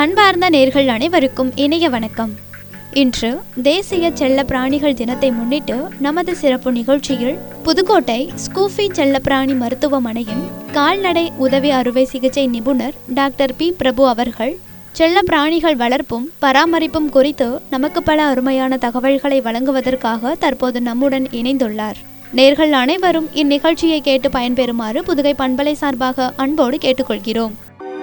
அன்பார்ந்த நேர்கள் அனைவருக்கும் இணைய வணக்கம் இன்று தேசிய செல்ல பிராணிகள் தினத்தை முன்னிட்டு நமது சிறப்பு நிகழ்ச்சியில் புதுக்கோட்டை ஸ்கூஃபி செல்லப்பிராணி மருத்துவமனையின் கால்நடை உதவி அறுவை சிகிச்சை நிபுணர் டாக்டர் பி பிரபு அவர்கள் செல்ல பிராணிகள் வளர்ப்பும் பராமரிப்பும் குறித்து நமக்கு பல அருமையான தகவல்களை வழங்குவதற்காக தற்போது நம்முடன் இணைந்துள்ளார் நேர்கள் அனைவரும் இந்நிகழ்ச்சியை கேட்டு பயன்பெறுமாறு புதுகை பண்பலை சார்பாக அன்போடு கேட்டுக்கொள்கிறோம்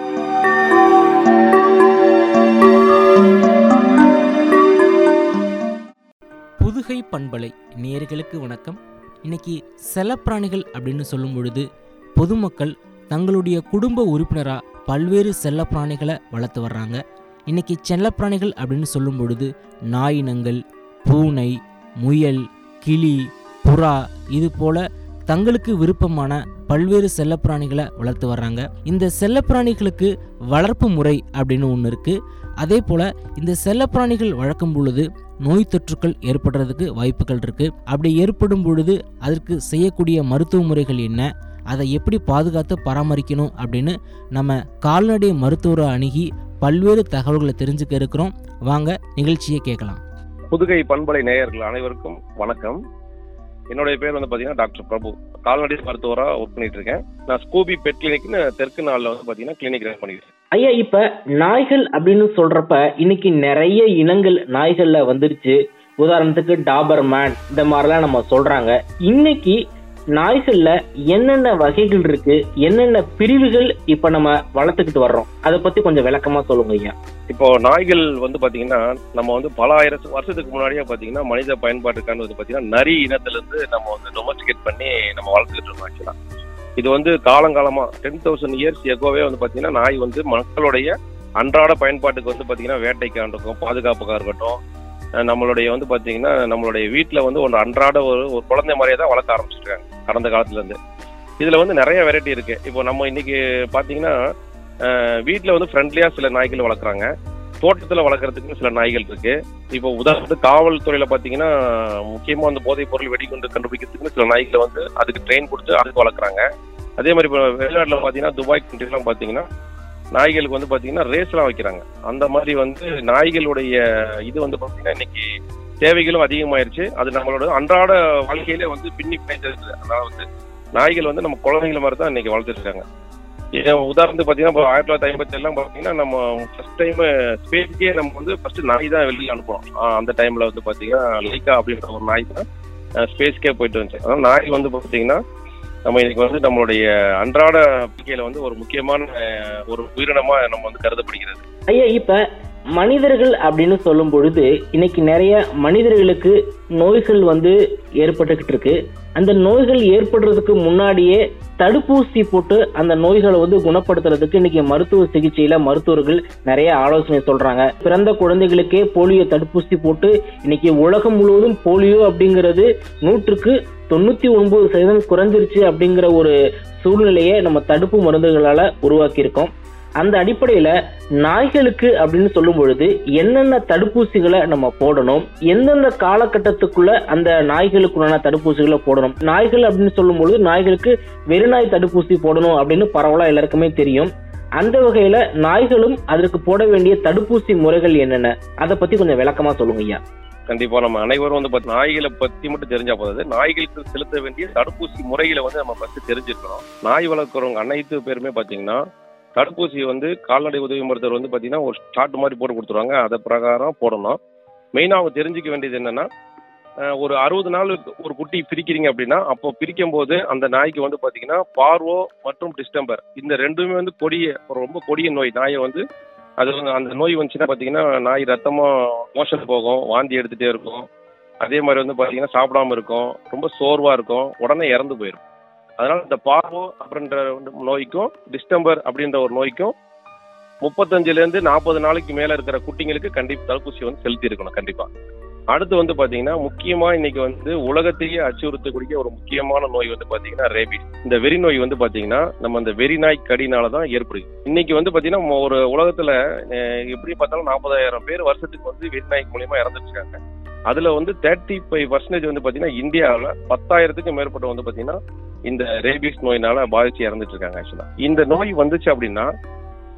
புதுகை பண்பலை நேயர்களுக்கு வணக்கம் இன்னைக்கு செல்லப்பிராணிகள் அப்படின்னு சொல்லும் பொழுது பொதுமக்கள் தங்களுடைய குடும்ப உறுப்பினராக பல்வேறு செல்லப்பிராணிகளை வளர்த்து வர்றாங்க இன்னைக்கு செல்லப்பிராணிகள் அப்படின்னு சொல்லும் பொழுது நாயினங்கள் பூனை முயல் கிளி புறா இது போல தங்களுக்கு விருப்பமான பல்வேறு செல்லப்பிராணிகளை வளர்த்து வர்றாங்க இந்த செல்லப்பிராணிகளுக்கு வளர்ப்பு முறை அப்படின்னு ஒன்று இருக்குது அதே போல் இந்த செல்லப்பிராணிகள் வளர்க்கும் பொழுது நோய் தொற்றுக்கள் ஏற்படுறதுக்கு வாய்ப்புகள் இருக்கு அப்படி ஏற்படும் பொழுது அதற்கு செய்யக்கூடிய மருத்துவ முறைகள் என்ன அதை எப்படி பாதுகாத்து பராமரிக்கணும் அப்படின்னு நம்ம கால்நடை மருத்துவரை அணுகி பல்வேறு தகவல்களை தெரிஞ்சுக்க இருக்கிறோம் வாங்க நிகழ்ச்சியை கேட்கலாம் புதுகை பண்பலை நேயர்கள் அனைவருக்கும் வணக்கம் என்னுடைய பேர் வந்து பாத்தீங்கன்னா டாக்டர் பிரபு கால்நடை மருத்துவராக ஒர்க் பண்ணிட்டு இருக்கேன் நான் ஸ்கூபி பெட் கிளினிக்னு தெற்கு நாளில் வந்து பாத்தீங்கன்னா கிளினிக் ரன் பண்ணிட்டு இருக்கேன் ஐயா இப்ப நாய்கள் அப்படின்னு சொல்றப்ப இன்னைக்கு நிறைய இனங்கள் நாய்கள்ல வந்துருச்சு உதாரணத்துக்கு டாபர்மேன் இந்த மாதிரிலாம் நம்ம சொல்றாங்க இன்னைக்கு நாய்கள்ல என்னென்ன வகைகள் இருக்கு என்னென்ன பிரிவுகள் இப்ப நம்ம வளர்த்துக்கிட்டு வர்றோம் அதை பத்தி கொஞ்சம் விளக்கமா சொல்லுங்க ஐயா இப்போ நாய்கள் வந்து பாத்தீங்கன்னா நம்ம வந்து பல ஆயிரம் வருஷத்துக்கு முன்னாடியே பாத்தீங்கன்னா மனித பயன்பாட்டுக்கான வந்து பாத்தீங்கன்னா நரி இனத்துல இருந்து நம்ம வந்து டொமஸ்டிகேட் பண்ணி நம்ம வளர்த்துக்கிட்டு இருக்கோம் ஆக்சுவலா இது வந்து காலங்காலமா டென் தௌசண்ட் இயர்ஸ் எகோவே வந்து பாத்தீங்கன்னா நாய் வந்து மக்களுடைய அன்றாட பயன்பாட்டுக்கு வந்து பாத்தீங்கன்னா வேட்டைக்காக இருக்கட்டும் பாதுகாப்புக்காக இருக்கட்டும் அஹ் நம்மளுடைய வந்து பாத்தீங்கன்னா நம்மளுடைய வீட்டில் வந்து ஒரு அன்றாட ஒரு ஒரு குழந்தை மாதிரியே தான் வளர்க்க ஆரம்பிச்சிருக்காங்க கடந்த காலத்துல இருந்து இதுல வந்து நிறைய வெரைட்டி இருக்கு இப்போ நம்ம இன்னைக்கு பாத்தீங்கன்னா வீட்டில் வந்து ஃப்ரெண்ட்லியா சில நாய்கள் வளர்க்குறாங்க தோட்டத்தில் வளர்க்குறதுக்கு சில நாய்கள் இருக்கு இப்போ உதாரணத்துக்கு காவல்துறையில பாத்தீங்கன்னா முக்கியமா அந்த போதைப் பொருள் வெடிகுண்டு கண்டுபிடிக்கிறதுக்கு சில நாய்களை வந்து அதுக்கு ட்ரெயின் கொடுத்து அதுக்கு வளர்க்குறாங்க அதே மாதிரி இப்போ வெளிநாட்டில் பார்த்தீங்கன்னா துபாய் கண்ட்ரிலாம் பார்த்தீங்கன்னா நாய்களுக்கு வந்து பார்த்தீங்கன்னா ரேஸ்லாம் வைக்கிறாங்க அந்த மாதிரி வந்து நாய்களுடைய இது வந்து பார்த்தீங்கன்னா இன்னைக்கு தேவைகளும் அதிகமாயிருச்சு அது நம்மளோட அன்றாட வாழ்க்கையிலே வந்து பின்னி பிணைஞ்சிருக்கு அதனால வந்து நாய்கள் வந்து நம்ம குழந்தைங்கள மாதிரி தான் இன்னைக்கு வளர்த்துட்டு இருக்காங்க இது உதாரணத்துக்கு பார்த்தீங்கன்னா இப்போ ஆயிரத்தி தொள்ளாயிரத்தி ஐம்பத்தி எல்லாம் பார்த்தீங்கன்னா நம்ம ஃபர்ஸ்ட் டைம் ஸ்பேஸ்க்கே நம்ம வந்து ஃபர்ஸ்ட் நாய் தான் வெளியில் அனுப்புறோம் ஆஹ் அந்த டைம்ல வந்து பார்த்தீங்கன்னா லைக்கா அப்படின்ற ஒரு நாய் தான் ஸ்பேஸ்க்கே போயிட்டு வந்துச்சு அதனால நாய் வந்து பார்த்தீங்கன்னா நம்ம இன்னைக்கு வந்து நம்மளுடைய அன்றாட வாழ்க்கையில வந்து ஒரு முக்கியமான அஹ், ஒரு உயிரினமா நம்ம வந்து கருதப்படுகிறது ஐயா இப்ப மனிதர்கள் அப்படின்னு சொல்லும் பொழுது இன்னைக்கு நிறைய மனிதர்களுக்கு நோய்கள் வந்து ஏற்பட்டுக்கிட்டு இருக்கு அந்த நோய்கள் ஏற்படுறதுக்கு முன்னாடியே தடுப்பூசி போட்டு அந்த நோய்களை வந்து குணப்படுத்துறதுக்கு இன்னைக்கு மருத்துவ சிகிச்சையில மருத்துவர்கள் நிறைய ஆலோசனை சொல்றாங்க பிறந்த குழந்தைகளுக்கே போலியோ தடுப்பூசி போட்டு இன்னைக்கு உலகம் முழுவதும் போலியோ அப்படிங்கிறது நூற்றுக்கு தொண்ணூத்தி ஒன்பது சதவீதம் குறைஞ்சிருச்சு அப்படிங்கிற ஒரு சூழ்நிலையை நம்ம தடுப்பு மருந்துகளால உருவாக்கி இருக்கோம் அந்த அடிப்படையில நாய்களுக்கு அப்படின்னு சொல்லும் பொழுது என்னென்ன தடுப்பூசிகளை நம்ம போடணும் எந்தெந்த காலகட்டத்துக்குள்ள அந்த நாய்களுக்குள்ளான தடுப்பூசிகளை போடணும் நாய்கள் அப்படின்னு சொல்லும் பொழுது நாய்களுக்கு வெறிநாய் தடுப்பூசி போடணும் அப்படின்னு பரவலா எல்லாருக்குமே தெரியும் அந்த வகையில நாய்களும் அதற்கு போட வேண்டிய தடுப்பூசி முறைகள் என்னென்ன அதை பத்தி கொஞ்சம் விளக்கமா சொல்லுங்க ஐயா கண்டிப்பா நம்ம அனைவரும் வந்து பாத்தீங்கன்னா நாய்களை பத்தி மட்டும் தெரிஞ்சா போதாது நாய்களுக்கு செலுத்த வேண்டிய தடுப்பூசி முறைகளை வந்து நம்ம ஃபர்ஸ்ட் தெரிஞ்சிருக்கணும் நாய் வளர்க்குறவங்க அனைத்து பேருமே பாத்தீங்கன்னா தடுப்பூசி வந்து கால்நடை உதவி மருத்துவர் வந்து பாத்தீங்கன்னா ஒரு ஷார்ட் மாதிரி போட்டு கொடுத்துருவாங்க அதை பிரகாரம் போடணும் மெயினா அவங்க தெரிஞ்சுக்க வேண்டியது என்னன்னா அஹ், ஒரு அறுபது நாள் ஒரு குட்டி பிரிக்கிறீங்க அப்படின்னா அப்போ பிரிக்கும் போது அந்த நாய்க்கு வந்து பாத்தீங்கன்னா பார்வோ மற்றும் டிஸ்டம்பர் இந்த ரெண்டுமே வந்து கொடிய ஒரு ரொம்ப கொடிய நோய் நாயை வந்து அது வந்து அந்த நோய் வந்துச்சுன்னா பார்த்தீங்கன்னா நாய் ரத்தமா மோஷன் போகும் வாந்தி எடுத்துட்டே இருக்கும் அதே மாதிரி வந்து பார்த்தீங்கன்னா சாப்பிடாம இருக்கும் ரொம்ப சோர்வா இருக்கும் உடனே இறந்து போயிடும் அதனால இந்த பார்வோ அப்படின்ற நோய்க்கும் டிஸ்டம்பர் அப்படின்ற ஒரு நோய்க்கும் முப்பத்தஞ்சுல இருந்து நாற்பது நாளைக்கு மேல இருக்கிற குட்டிங்களுக்கு கண்டிப்பா தடுப்பூசி வந்து செலுத்தி இருக்கணும் கண்டிப்பா அடுத்து வந்து பாத்தீங்கன்னா முக்கியமா இன்னைக்கு வந்து உலகத்தையே அச்சுறுத்தக்கூடிய ஒரு முக்கியமான நோய் வந்து பாத்தீங்கன்னா ரேபிஸ் இந்த வெறி நோய் வந்து பாத்தீங்கன்னா நம்ம அந்த வெறி நாய் கடினால தான் ஏற்படுது இன்னைக்கு வந்து பாத்தீங்கன்னா மொ- ஒரு உலகத்துல அஹ், எப்படி பார்த்தாலும் நாற்பதாயிரம் பேர் வருஷத்துக்கு வந்து வெறி நாய் மூலியமா இறந்துட்டு இருக்காங்க அதுல வந்து தேர்ட்டி ஃபைவ் பர்சன்டேஜ் வந்து பாத்தீங்கன்னா இந்தியாவில் பத்தாயிரத்துக்கும் மேற்பட்ட வந்து பாத்தீங்கன்னா இந்த ரேபிஸ் நோயினால பாதிச்சு இறந்துட்டு இருக்காங்க ஆக்சுவலா இந்த நோய் வந்துச்சு அப்படின்னா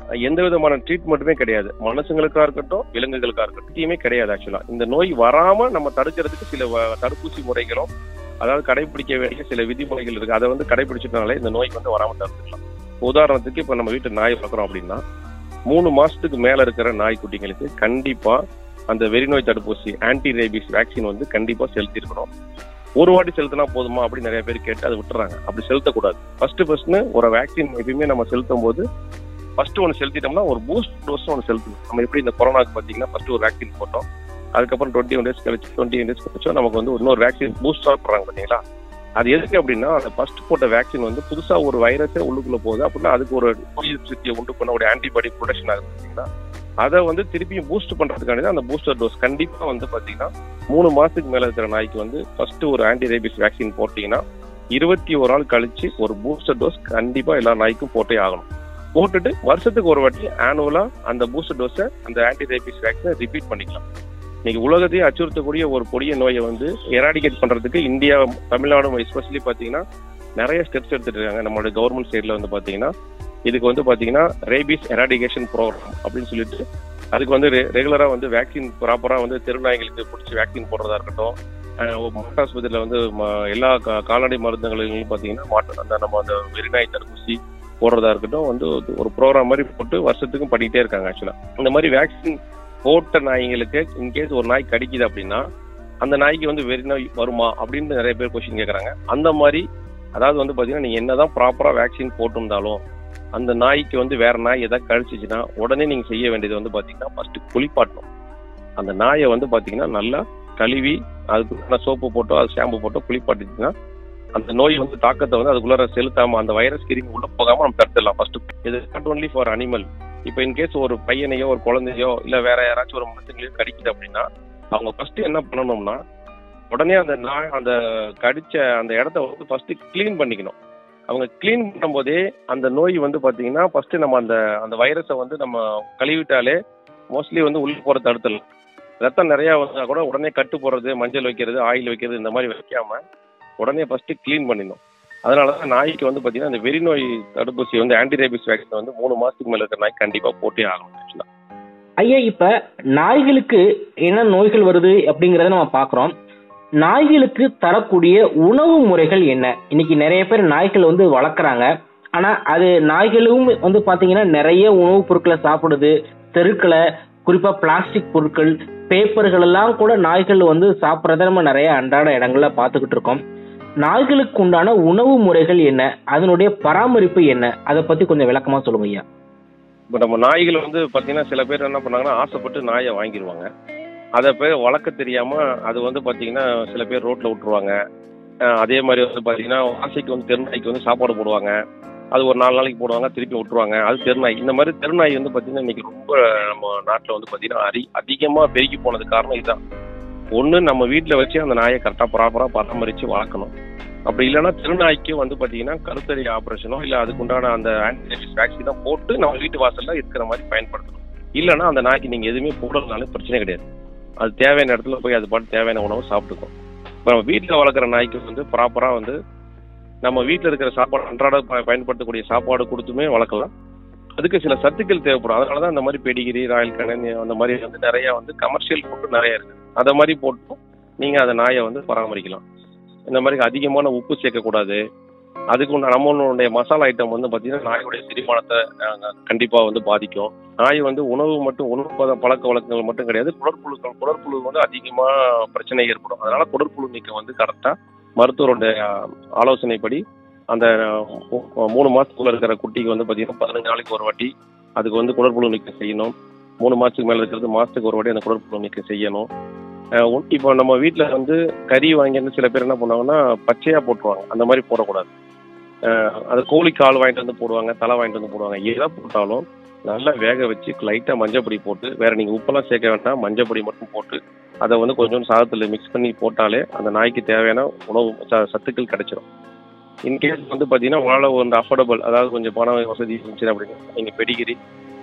எந்த விதமான ட்ரீட்மெண்ட்டுமே கிடையாது மனுஷங்களுக்கா இருக்கட்டும் விலங்குகளுக்கா இருக்கட்டும் எதுவுமே கிடையாது ஆக்சுவலா இந்த நோய் வராம நம்ம தடுக்கிறதுக்கு சில வ- தடுப்பூசி முறைகளும் அதாவது கடைபிடிக்க வேண்டிய சில விதிமுறைகள் இருக்கு அதை வந்து கடைபிடிச்சிட்டனாலே இந்த நோய் வந்து வராம தடுத்துக்கலாம் உதாரணத்துக்கு இப்ப நம்ம வீட்டு நாய் வளர்க்குறோம் அப்படின்னா மூணு மாசத்துக்கு மேல இருக்கிற நாய்க்குட்டிங்களுக்கு கண்டிப்பா அந்த வெறிநோய் தடுப்பூசி ஆன்டி ரேபிஸ் வேக்சின் வந்து கண்டிப்பா செலுத்திருக்கணும் ஒரு வாட்டி செலுத்தினா போதுமா அப்படின்னு நிறைய பேர் கேட்டு அதை விட்டுறாங்க அப்படி செலுத்தக்கூடாது ஃபர்ஸ்ட் ஃபர்ஸ்ட்னு ஒரு வேக்சின் எப்பயுமே நம்ம செலுத்தும் போது ஃபர்ஸ்ட் ஒன்று செலுத்திட்டோம்னா ஒரு பூஸ்ட் டோஸ் ஒன்று செலுத்தணும் நம்ம எப்படி இந்த கொரோனாக்கு பார்த்தீங்கன்னா ஃபர்ஸ்ட் ஒரு வேக்சின் போட்டோம் அதுக்கப்புறம் டுவெண்ட்டி ஒன் டேஸ் கழிச்சு டுவெண்ட்டி ஒன் டேஸ் கழிச்சோ நமக்கு வந்து இன்னொரு வேக்சின் பூஸ்டர் போடுறாங்க பார்த்தீங்களா அது எதுக்கு அப்படின்னா அந்த ஃபர்ஸ்ட் போட்ட வேக்சின் வந்து புதுசா ஒரு வைரஸே உள்ளுக்குள்ள போகுது அப்படின்னா அதுக்கு ஒரு நோய் எதிர்ப்பு சக்தியை உண்டு பண்ண ஒரு ஆன்டிபாடி ப்ரொடெக்ஷன் ஆகுது பார்த்தீங்களா அதை வந்து திருப்பியும் பூஸ்ட் பண்றதுக்காண்டி தான் அந்த பூஸ்டர் டோஸ் கண்டிப்பா வந்து பாத்தீங்கன்னா மூணு மாசத்துக்கு மேல இருக்கிற நாய்க்கு வந்து ஃபர்ஸ்ட் ஒரு ஆன்டி ரேபிஸ் வேக்சின் போட்டீங்கன்னா இருபத்தி ஒரு நாள் கழிச்சு ஒரு பூஸ்டர் டோஸ் கண்டிப்பா எல்லா நாய்க்கும் போட்டே ஆகணும் போட்டுட்டு வருஷத்துக்கு ஒரு வாட்டி ஆனுவலா அந்த பூஸ்டர் டோஸை அந்த ஆன்டி ரேபிஸ் வேக்சினை ரிப்பீட் பண்ணிக்கலாம் இன்னைக்கு உலகத்தையே அச்சுறுத்தக்கூடிய ஒரு கொடிய நோயை வந்து எராடிகேட் பண்றதுக்கு இந்தியா தமிழ்நாடு எஸ்பெஷலி பாத்தீங்கன்னா நிறைய ஸ்டெப்ஸ் எடுத்துட்டு இருக்காங்க நம்மளுடைய கவர்மெண்ட் சைட்ல வந்து பாத்தீங்கன்னா இதுக்கு வந்து பாத்தீங்கன்னா ரேபிஸ் எராடிகேஷன் ப்ரோக்ராம் அப்படின்னு சொல்லிட்டு அதுக்கு வந்து ரெகுலரா வந்து வேக்சின் ப்ராப்பரா வந்து தெருநாய்களுக்கு பிடிச்சி வேக்சின் போடுறதா இருக்கட்டும் அஹ் ஒரு மாட்டாஸ்பத்திரியில வந்து ம- எல்லா கா- கால்நடை மருந்துகளிலும் பாத்தீங்கன்னா மாட்டு அந்த நம்ம அந்த வெறிநாய் தடுப்பூசி போடுறதா இருக்கட்டும் வந்து ஒரு ப்ரோக்ராம் மாதிரி போட்டு வருஷத்துக்கும் பண்ணிட்டே இருக்காங்க ஆக்சுவலா இந்த மாதிரி வேக்சின் போட்ட நாய்களுக்கு இன்கேஸ் ஒரு நாய் கடிக்குது அப்படின்னா அந்த நாய்க்கு வந்து வெறி நோய் வருமா அப்படின்னு நிறைய பேர் கொஸ்டின் கேட்குறாங்க அந்த மாதிரி அதாவது வந்து பாத்தீங்கன்னா நீங்க என்னதான் ப்ராப்பரா வேக்சின் போட்டிருந்தாலும் அந்த நாய்க்கு வந்து வேற நாய் எதாவது கழிச்சிச்சுன்னா உடனே நீங்க செய்ய வேண்டியது வந்து பாத்தீங்கன்னா ஃபர்ஸ்ட் குளிப்பாட்டணும் அந்த நாயை வந்து பாத்தீங்கன்னா நல்லா கழுவி அதுக்கு சோப்பு போட்டோ அது ஷாம்பு போட்டோ குளிப்பாட்டிச்சுன்னா அந்த நோய் வந்து தாக்கத்தை வந்து அதுக்குள்ளார செலுத்தாம அந்த வைரஸ் கிருமி உள்ள போகாம நம்ம தடுத்துடலாம் ஃபர்ஸ்ட் இது நாட் ஒன்லி ஃபார் அனிமல் இப்போ இன்கேஸ் ஒரு பையனையோ ஒரு குழந்தையோ இல்ல வேற யாராச்சும் ஒரு மனுஷங்களையோ கடிக்குது அப்படின்னா அவங்க ஃபர்ஸ்ட் என்ன பண்ணணும்னா உடனே அந்த நாய் அந்த கடிச்ச அந்த இடத்த வந்து ஃபர்ஸ்ட் க்ளீன் பண்ணிக்கணும் அவங்க க்ளீன் பண்ணும்போதே அந்த நோய் வந்து பாத்தீங்கன்னா ஃபர்ஸ்ட் நம்ம அந்த அந்த வைரஸை வந்து நம்ம கழுவிட்டாலே மோஸ்ட்லி வந்து உள்ள போற தடுத்துடலாம் ரத்தம் நிறைய வந்தா கூட உடனே கட்டு போடுறது மஞ்சள் வைக்கிறது ஆயில் வைக்கிறது இந்த மாதிரி வைக்காம உடனே ஃபர்ஸ்ட் க்ளீன் பண்ணிடணும் அதனால தான் நாய்க்கு வந்து பாத்தீங்கன்னா அந்த வெறி நோய் தடுப்பூசி வந்து ஆன்டி ரேபிஸ் வேக்சின் வந்து மூணு மாசத்துக்கு மேல இருக்கிற நாய் கண்டிப்பா போட்டே ஆகணும் ஆக்சுவலா ஐயா இப்ப நாய்களுக்கு என்ன நோய்கள் வருது அப்படிங்கறத நம்ம பாக்குறோம் நாய்களுக்கு தரக்கூடிய உணவு முறைகள் என்ன இன்னைக்கு நிறைய பேர் நாய்கள் வந்து வளர்க்குறாங்க ஆனா அது நாய்களும் வந்து பாத்தீங்கன்னா நிறைய உணவுப் பொருட்களை சாப்பிடுது தெருக்களை குறிப்பா பிளாஸ்டிக் பொருட்கள் பேப்பர்கள் எல்லாம் கூட நாய்கள் வந்து சாப்பிட்றத நம்ம நிறைய அன்றாட இடங்கள்ல பார்த்துக்கிட்டு இருக்கோம் நாய்களுக்கு உண்டான உணவு முறைகள் என்ன அதனுடைய பராமரிப்பு என்ன அதை பத்தி கொஞ்சம் விளக்கமா சொல்லுங்க ஐயா இப்போ நம்ம நாய்கள் வந்து பார்த்தீங்கன்னா சில பேர் என்ன பண்ணாங்கன்னா ஆசைப்பட்டு நாயை வாங்கிடுவாங்க அதை பேர் வளர்க்க தெரியாம அது வந்து பார்த்தீங்கன்னா சில பேர் ரோட்ல விட்டுருவாங்க அஹ் அதே மாதிரி வந்து பார்த்தீங்கன்னா ஆசைக்கு வந்து தெருநாய்க்கு வந்து சாப்பாடு போடுவாங்க அது ஒரு நாலு நாளைக்கு போடுவாங்க திருப்பி விட்டுருவாங்க அது தெருநாய் இந்த மாதிரி தெருநாய் வந்து பார்த்தீங்கன்னா இன்னைக்கு ரொம்ப நம்ம நாட்டில் வந்து பார்த்தீங்கன்னா அரி அதிகமாக பெருகி போனது காரணம் இதுதான் ஒன்று நம்ம வீட்டில் வச்சு அந்த நாயை கரெக்டாக ப்ராப்பராக பராமரித்து வளர்க்கணும் அப்படி இல்லைன்னா திருநாய்க்கு வந்து பார்த்தீங்கன்னா கருத்தறி ஆப்ரேஷனோ இல்லை அதுக்குண்டான அந்த ஆன்டிபயோட்டிக்ஸ் வேக்சினோ போட்டு நம்ம வீட்டு வாசல்ல இருக்கிற மாதிரி பயன்படுத்தணும் இல்லைன்னா அந்த நாய்க்கு நீங்கள் எதுவுமே போடுறதுனால பிரச்சனை கிடையாது அது தேவையான இடத்துல போய் அது பாட்டு தேவையான உணவு சாப்பிட்டுக்கும் இப்போ நம்ம வீட்டில் வளர்க்குற நாய்க்கு வந்து ப்ராப்பராக வந்து நம்ம வீட்டில் இருக்கிற சாப்பாடு அன்றாட ப- பயன்படுத்தக்கூடிய சாப்பாடு கொடுத்துமே வளர்க்கலாம் அதுக்கு சில சத்துக்கள் தேவைப்படும் அதனால தான் இந்த மாதிரி பெடிகிரி ராயல் கனன் அந்த மாதிரி வந்து நிறைய வந்து கமர்ஷியல் ஃபுட்டு நிறைய இருக்கு அதை மாதிரி போட்டு நீங்கள் அந்த நாயை வந்து பராமரிக்கலாம் இந்த மாதிரி அதிகமான உப்பு சேர்க்கக்கூடாது அதுக்கு உண்டான நம்மளுடைய மசாலா ஐட்டம் வந்து பார்த்தீங்கன்னா நாயுடைய செரிமானத்தை அஹ், கண்டிப்பா வந்து பாதிக்கும் நாய் வந்து உணவு மட்டும் உணவு பத- பழக்க வழக்கங்கள் மட்டும் கிடையாது குடற்புழுக்கள் குடற்புழு வந்து அதிகமா பிரச்சனை ஏற்படும் அதனால குடற்புழு நீக்கம் வந்து கரெக்டா மருத்துவருடைய அஹ், ஆலோசனைப்படி அந்த அஹ், மூ- மூணு மாசத்துக்குள்ள இருக்கிற குட்டிக்கு வந்து பார்த்தீங்கன்னா பதினஞ்சு நாளைக்கு ஒரு வாட்டி அதுக்கு வந்து குடற்புழு நீக்கம் செய்யணும் மூணு மாசத்துக்கு மேல இருக்கிறது மாசத்துக்கு ஒரு வாட்டி அந்த குடற்புழு நீக்கம் செய்யணும் அஹ், உன்- இப்போ நம்ம வீட்டில் வந்து கறி வாங்கி வந்து சில பேர் என்ன பண்ணுவாங்கன்னா பச்சையா போட்டுருவாங்க அந்த மாதிரி போடக்கூடாது அஹ், அது கோழி கால் வாங்கிட்டு வந்து போடுவாங்க தலை வாங்கிட்டு வந்து போடுவாங்க எதை போட்டாலும் நல்லா வேக வச்சு லைட்டாக மஞ்சப்பொடி போட்டு வேற நீங்கள் உப்பெல்லாம் சேர்க்க வேண்டாம் மஞ்சப்பொடி மட்டும் போட்டு அதை வந்து கொஞ்சம் சாதத்தில் மிக்ஸ் பண்ணி போட்டாலே அந்த நாய்க்கு தேவையான உணவு ச- சத்துக்கள் கிடைச்சிரும் இன்கேஸ் வந்து பார்த்தீங்கன்னா உங்களால் வந்து அஃபோர்டபுள் அதாவது கொஞ்சம் பண வசதி இருந்துச்சு அப்படின்னா நீங்கள் பெடிகிரி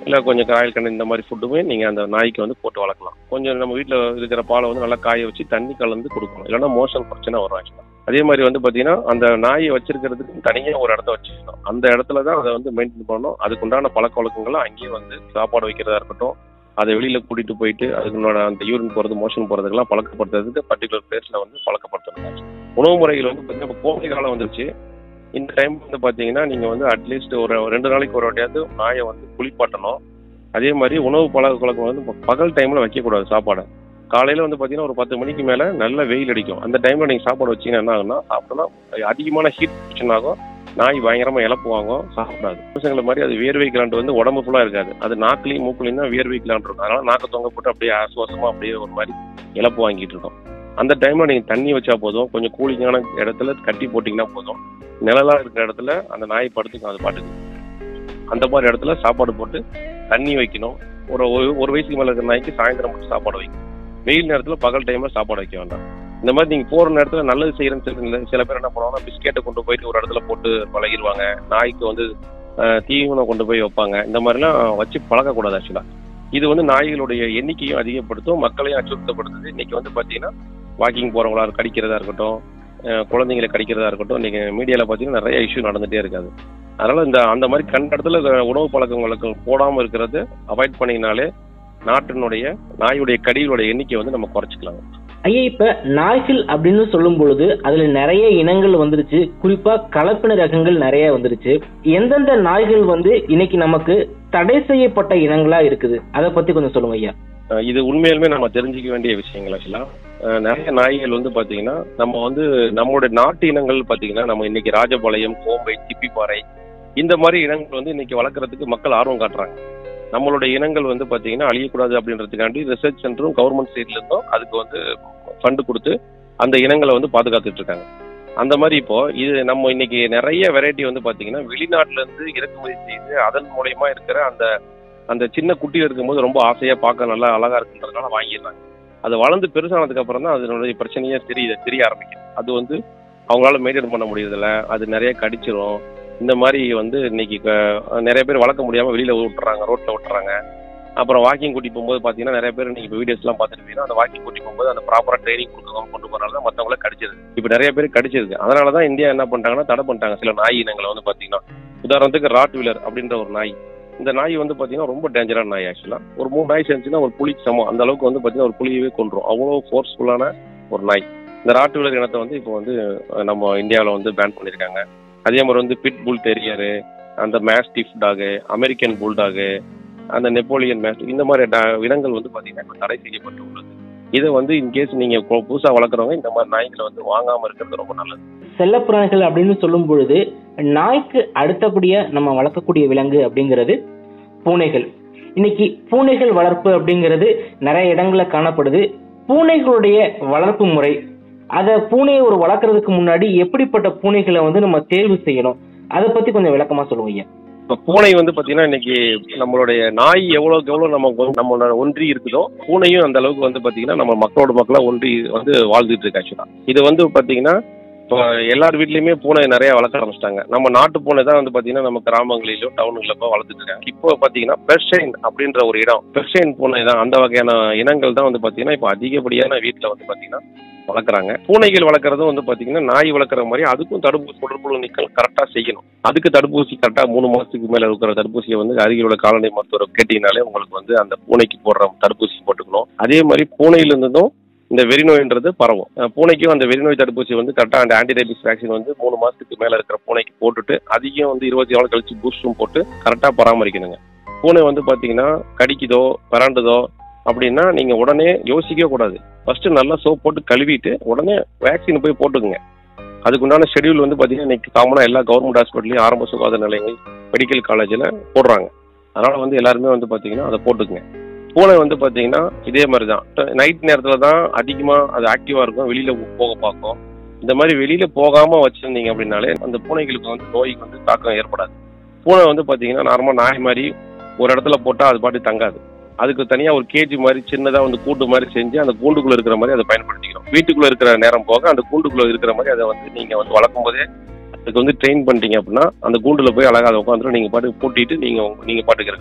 இல்லை கொஞ்சம் காயல் கண்ணு இந்த மாதிரி ஃபுட்டுமே நீங்கள் அந்த நாய்க்கு வந்து போட்டு வளர்க்கலாம் கொஞ்சம் நம்ம வீட்டில் இருக்கிற பாலை வந்து நல்லா காய வச்சு தண்ணி கலந்து கொடுக்கணும் இல்லைன்னா மோஷன் பிரச்சனை வரும் ஆக்சுவலாக அதே மாதிரி வந்து பார்த்தீங்கன்னா அந்த நாயை வச்சிருக்கிறதுக்கு தனியாக ஒரு இடத்த வச்சுக்கணும் அந்த இடத்துல தான் அதை வந்து மெயின்டைன் பண்ணணும் அதுக்கு உண்டான பழக்க வழக்கங்களை அங்கேயே வந்து சாப்பாடு வைக்கிறதா இருக்கட்டும் அதை வெளியில் கூட்டிகிட்டு போயிட்டு அதுக்குன்னோட அந்த யூரின் போகிறது மோஷன் போகிறதுக்கெல்லாம் பழக்கப்படுத்துறதுக்கு பர்டிகுலர் பிளேஸில் வந்து பழக்கப்படுத்தணும் உணவு முறைகள் வந்து பார்த்தீங்கன்னா இப்போ கோடை காலம் வந்துருச்சு இந்த டைம் வந்து பார்த்தீங்கன்னா நீங்கள் வந்து அட்லீஸ்ட் ஒரு ரெண்டு நாளைக்கு ஒரு வாட்டியாவது நாயை வந்து குளிப்பாட்டணும் அதே மாதிரி உணவு பழக்க வழக்கம் வந்து இப்போ பகல் டைமில் வைக்கக்கூடாது சாப்பாடை காலையில் வந்து பார்த்தீங்கன்னா ஒரு பத்து மணிக்கு மேலே நல்ல வெயில் அடிக்கும் அந்த டைமில் நீங்கள் சாப்பாடு வச்சீங்கன்னா என்ன ஆகும்னா சாப்பிட்டோன்னா அதிகமான ஹீட் பிரச்சனை ஆகும் நாய் பயங்கரமாக இழப்புவாங்க சாப்பிடாது மனுஷங்களை மாதிரி அது வேர்வை கிளாண்ட் வந்து உடம்பு ஃபுல்லாக இருக்காது அது நாக்குலையும் மூக்குலையும் தான் வேர்வை கிளாண்ட் இருக்கும் அதனால நாக்கு தொங்க போட்டு அப்படியே ஆசுவாசமாக அப்படியே ஒரு மாதிரி இழப்பு வாங்கிட்டு இருக்கோம் அந்த டைமில் நீங்கள் தண்ணி வச்சா போதும் கொஞ்சம் கூலிங்கான இடத்துல கட்டி போட்டிங்கன்னா போதும் நிழலா இருக்கிற இடத்துல அந்த நாய் படுத்துக்கும் அது பாட்டுக்கு அந்த மாதிரி இடத்துல சாப்பாடு போட்டு தண்ணி வைக்கணும் ஒரு ஒரு- ஒரு வயசுக்கு மேலே இருக்கிற நாய்க்கு சாயந்தரம் மட்டும் சாப்பாடு வைக்கணும் வெயில் நேரத்தில் பகல் டைமில் சாப்பாடு வைக்க வேண்டாம் இந்த மாதிரி நீங்கள் போகிற நேரத்தில் நல்லது செய்கிறேன்னு சொல்லி சில பேர் என்ன பண்ணுவாங்கன்னா பிஸ்கெட்டை கொண்டு போயிட்டு ஒரு இடத்துல போட்டு பழகிடுவாங்க நாய்க்கு வந்து அஹ், தீவனம் கொண்டு போய் வைப்பாங்க இந்த மாதிரிலாம் வச்சு பழக்கக்கூடாது ஆக்சுவலாக இது வந்து நாய்களுடைய எண்ணிக்கையும் அதிகப்படுத்தும் மக்களையும் அச்சுறுத்தப்படுத்துது இன்னைக்கு வந்து பார்த்தீங்கன்னா வாக்கிங் போகிறவங்களா கடிக்கிறதா இருக்கட்டும் அஹ், குழந்தைங்களை கடிக்கிறதா இருக்கட்டும் இன்னைக்கு மீடியாவில் பார்த்தீங்கன்னா நிறைய இஷ்யூ நடந்துகிட்டே இருக்காது அதனால இந்த அந்த மாதிரி கண்ட இடத்துல உணவு பழக்கங்களுக்கு போடாமல் இருக்கிறது அவாய்ட் பண்ணினாலே நாட்டினுடைய நாயுடைய கடிகளுடைய எண்ணிக்கை வந்து நம்ம குறைச்சிக்கலாம் ஐயா இப்ப நாய்கள் அப்படின்னு சொல்லும் பொழுது அதுல நிறைய இனங்கள் வந்துருச்சு குறிப்பா கலப்பின ரகங்கள் நிறைய வந்துருச்சு எந்தெந்த நாய்கள் வந்து இன்னைக்கு நமக்கு தடை செய்யப்பட்ட இனங்களா இருக்குது அதை பத்தி கொஞ்சம் சொல்லுங்க ஐயா அஹ் இது உண்மையாலுமே நம்ம தெரிஞ்சுக்க வேண்டிய விஷயங்கள் ஆக்சுவலாக நிறைய நாய்கள் வந்து பார்த்தீங்கன்னா நம்ம வந்து நம்மளுடைய நாட்டு இனங்கள் பார்த்தீங்கன்னா நம்ம இன்னைக்கு ராஜபாளையம் கோம்பை சிப்பிப்பாறை இந்த மாதிரி இனங்கள் வந்து இன்னைக்கு வளர்க்குறதுக்கு மக்கள் ஆர்வம் காட்டுறாங்க நம்மளுடைய இனங்கள் வந்து பார்த்தீங்கன்னா அழியக்கூடாது அப்படின்றதுக்காண்டி ரிசர்ச் சென்டரும் கவர்மெண்ட் சைட்ல இருந்தும் அதுக்கு வந்து ஃபண்டு கொடுத்து அந்த இனங்களை வந்து பாதுகாத்துட்டு இருக்காங்க அந்த மாதிரி இப்போ இது நம்ம இன்னைக்கு நிறைய வெரைட்டி வந்து பார்த்தீங்கன்னா வெளிநாட்டுல இருந்து இறக்குமதி செய்து அதன் மூலயமா இருக்கிற அந்த அந்த சின்ன குட்டியில் இருக்கும்போது ரொம்ப ஆசையா பார்க்க நல்லா அழகா இருக்குன்றதுனால வாங்கிடுறாங்க அது வளர்ந்து பெருசானதுக்கு அப்புறம் தான் அதனுடைய பிரச்சனையே தெரிய தெரிய ஆரம்பிக்கும் அது வந்து அவங்களால மெயின்டைன் பண்ண முடியறதில்ல அது நிறைய கடிச்சிரும் இந்த மாதிரி வந்து இன்னைக்கு க- நிறைய பேர் வளர்க்க முடியாம வெளியில விட்டுறாங்க ரோட்ல விட்டுறாங்க அப்புறம் வாக்கிங் கூட்டி போகும்போது பார்த்தீங்கன்னா நிறைய பேர் இன்னைக்கு வீடியோஸ் எல்லாம் பார்த்துருப்பீங்கன்னா அந்த வாக்கிங் கூட்டி போகும்போது அந்த ப்ராப்பரா ட்ரைனிங் கொடுக்காம கொண்டு போறதால தான் மற்றவங்கள கடிச்சிருது இப்போ நிறைய பேர் கடிச்சிருக்கு அதனால தான் இந்தியா என்ன பண்ணிட்டாங்கன்னா தடை பண்ணிட்டாங்க சில நாய் இனங்களை வந்து பார்த்தீங்கன்னா உதாரணத்துக்கு ராட் வீலர் அப்படின்ற ஒரு நாய் இந்த நாய் வந்து பார்த்தீங்கன்னா ரொம்ப டேஞ்சரான நாய் ஆக்சுவலாக ஒரு மூணு நாய் சேர்ந்துச்சுன்னா ஒரு புலிக்கு சமம் அந்த அளவுக்கு வந்து பார்த்தீங்கன்னா ஒரு புலியவே கொண்டுரும் அவ்வளோ ஃபோர்ஸ்ஃபுல்லான ஒரு நாய் இந்த ராட் வீலர் இனத்தை வந்து இப்போ வந்து அஹ், நம்ம இந்தியாவில் வந்து பேன் பண்ணியிருக்காங்க அதே மாதிரி வந்து பிட் புல் டெரியரு அந்த மேஸ்டிஃப் டாகு அமெரிக்கன் புல்டாகு அந்த நெப்போலியன் மேஸ்டிஃப் இந்த மாதிரி டா- இனங்கள் வந்து பார்த்தீங்கன்னா இப்போ தடை செய்யப்பட்டு உள்ளது இதை வந்து இன்கேஸ் நீங்கள் புதுசாக வளர்க்குறவங்க இந்த மாதிரி நாய்களை வந்து வாங்காமல் இருக்கிறது ரொம்ப நல்லது செல்லப்பிராணிகள் அப்படின்னு சொல்லும் பொழுது நாய்க்கு அடுத்தபடியா நம்ம வளர்க்கக்கூடிய விலங்கு அப்படிங்கிறது பூனைகள் இன்னைக்கு பூனைகள் வளர்ப்பு அப்படிங்கிறது நிறைய இடங்கள்ல காணப்படுது பூனைகளுடைய வளர்ப்பு முறை அத பூனையை ஒரு வளர்க்கறதுக்கு முன்னாடி எப்படிப்பட்ட பூனைகளை வந்து நம்ம தேர்வு செய்யணும் அதை பத்தி கொஞ்சம் விளக்கமா சொல்லுங்க ஐயா இப்போ பூனை வந்து பார்த்தீங்கன்னா இன்னைக்கு நம்மளுடைய நாய் எவ்வளோக்கு எவ்வளோ நம்ம கொ- நம்மளோட ஒன்றி இருக்குதோ பூனையும் அந்த அளவுக்கு வந்து பார்த்தீங்கன்னா நம்ம மக்களோட மக்களாக ஒன்றி வந்து வாழ்ந்துட்டு இருக்கு ஆக்சுவலாக இது வந்து பார்த்தீங்கன்னா இப்போ எல்லார் வீட்லேயுமே பூனை நிறைய வளர்க்க ஆரம்பிச்சிட்டாங்க நம்ம நாட்டு பூனை தான் வந்து பார்த்தீங்கன்னா நம்ம கிராமங்களிலோ டவுனுகளில் போய் வளர்த்துட்டு இருக்காங்க இப்போ பார்த்தீங்கன்னா பெர்ஷைன் அப்படின்ற ஒரு இடம் பெர்ஷைன் பூனை தான் அந்த வகையான இனங்கள் தான் வந்து பார்த்தீங்கன்னா இப்போ அதிகப்படியான வீட்டில் வந்து பார்த்தீங்கன்னா வளர்க்குறாங்க பூனைகள் வளர்க்குறதும் வந்து பார்த்தீங்கன்னா நாய் வளர்க்குற மாதிரி அதுக்கும் தடுப்பூசி குடற்புழு நீக்கல் கரெக்டாக செய்யணும் அதுக்கு தடுப்பூசி கரெக்டாக மூணு மாதத்துக்கு மேலே இருக்கிற தடுப்பூசியை வந்து அருகில் உள்ள கால்நடை மருத்துவர் கேட்டீங்கனாலே உங்களுக்கு வந்து அந்த பூனைக்கு போடுற தடுப்பூசி போட்டுக்கணும் அதே மாதிரி பூனையிலிருந்தும் இந்த வெறிநோய்ன்றது பரவும் அஹ் பூனைக்கும் அந்த வெறிநோய் தடுப்பூசி வந்து கரெக்டாக அந்த ஆன்டிடைபிஸ் வேக்சின் வந்து மூணு மாதத்துக்கு மேலே இருக்கிற பூனைக்கு போட்டுட்டு அதிகம் வந்து இருபத்தி நாள் கழிச்சு பூஸ்டும் போட்டு கரெக்டாக பராமரிக்கணுங்க பூனை வந்து பார்த்தீங்கன்னா கடிக்குதோ பராண்டுதோ அப்படின்னா நீங்கள் உடனே யோசிக்கவே கூடாது ஃபர்ஸ்ட் நல்லா சோப் போட்டு கழுவிட்டு உடனே வேக்சின் போய் போட்டுக்குங்க அதுக்குண்டான ஷெட்யூல் வந்து பார்த்தீங்கன்னா இன்னைக்கு காமனாக எல்லா கவர்மெண்ட் ஹாஸ்பிட்டலையும் ஆரம்ப சுகாதார நிலையங்கள் மெடிக்கல் காலேஜில் போடுறாங்க அதனால வந்து எல்லாருமே வந்து பார்த்தீங்கன்னா அதை போட்டுக்குங்க பூனை வந்து பார்த்தீங்கன்னா இதே மாதிரி தான் நைட் நேரத்தில் தான் அதிகமாக அது ஆக்டிவாக இருக்கும் வெளியில் போக பார்க்கும் இந்த மாதிரி வெளியில் போகாமல் வச்சுருந்தீங்க அப்படின்னாலே அந்த பூனைகளுக்கு வந்து நோய்க்கு வந்து தாக்கம் ஏற்படாது பூனை வந்து பார்த்தீங்கன்னா நார்மலாக நாய் மாதிரி ஒரு இடத்துல போட்டால் அது பாட்டு தங்காது அதுக்கு தனியாக ஒரு கேஜி மாதிரி சின்னதாக வந்து கூண்டு மாதிரி செஞ்சு அந்த கூண்டுக்குள்ளே இருக்கிற மாதிரி அதை பயன்படுத்திக்கணும் வீட்டுக்குள்ளே இருக்கிற நேரம் போக அந்த கூண்டுக்குள்ளே இருக்கிற மாதிரி அதை வந்து நீங்கள் வந்து வளர்க்கும் போதே அதுக்கு வந்து ட்ரெயின் பண்ணிட்டீங்க அப்படின்னா அந்த கூண்டில் போய் அழகாக அதை உட்காந்துட்டு நீங்கள் பாட்டுக்கு பூட்டிட்டு நீங்கள் நீங்கள் பாட்டுக்கு இருக்கலாம்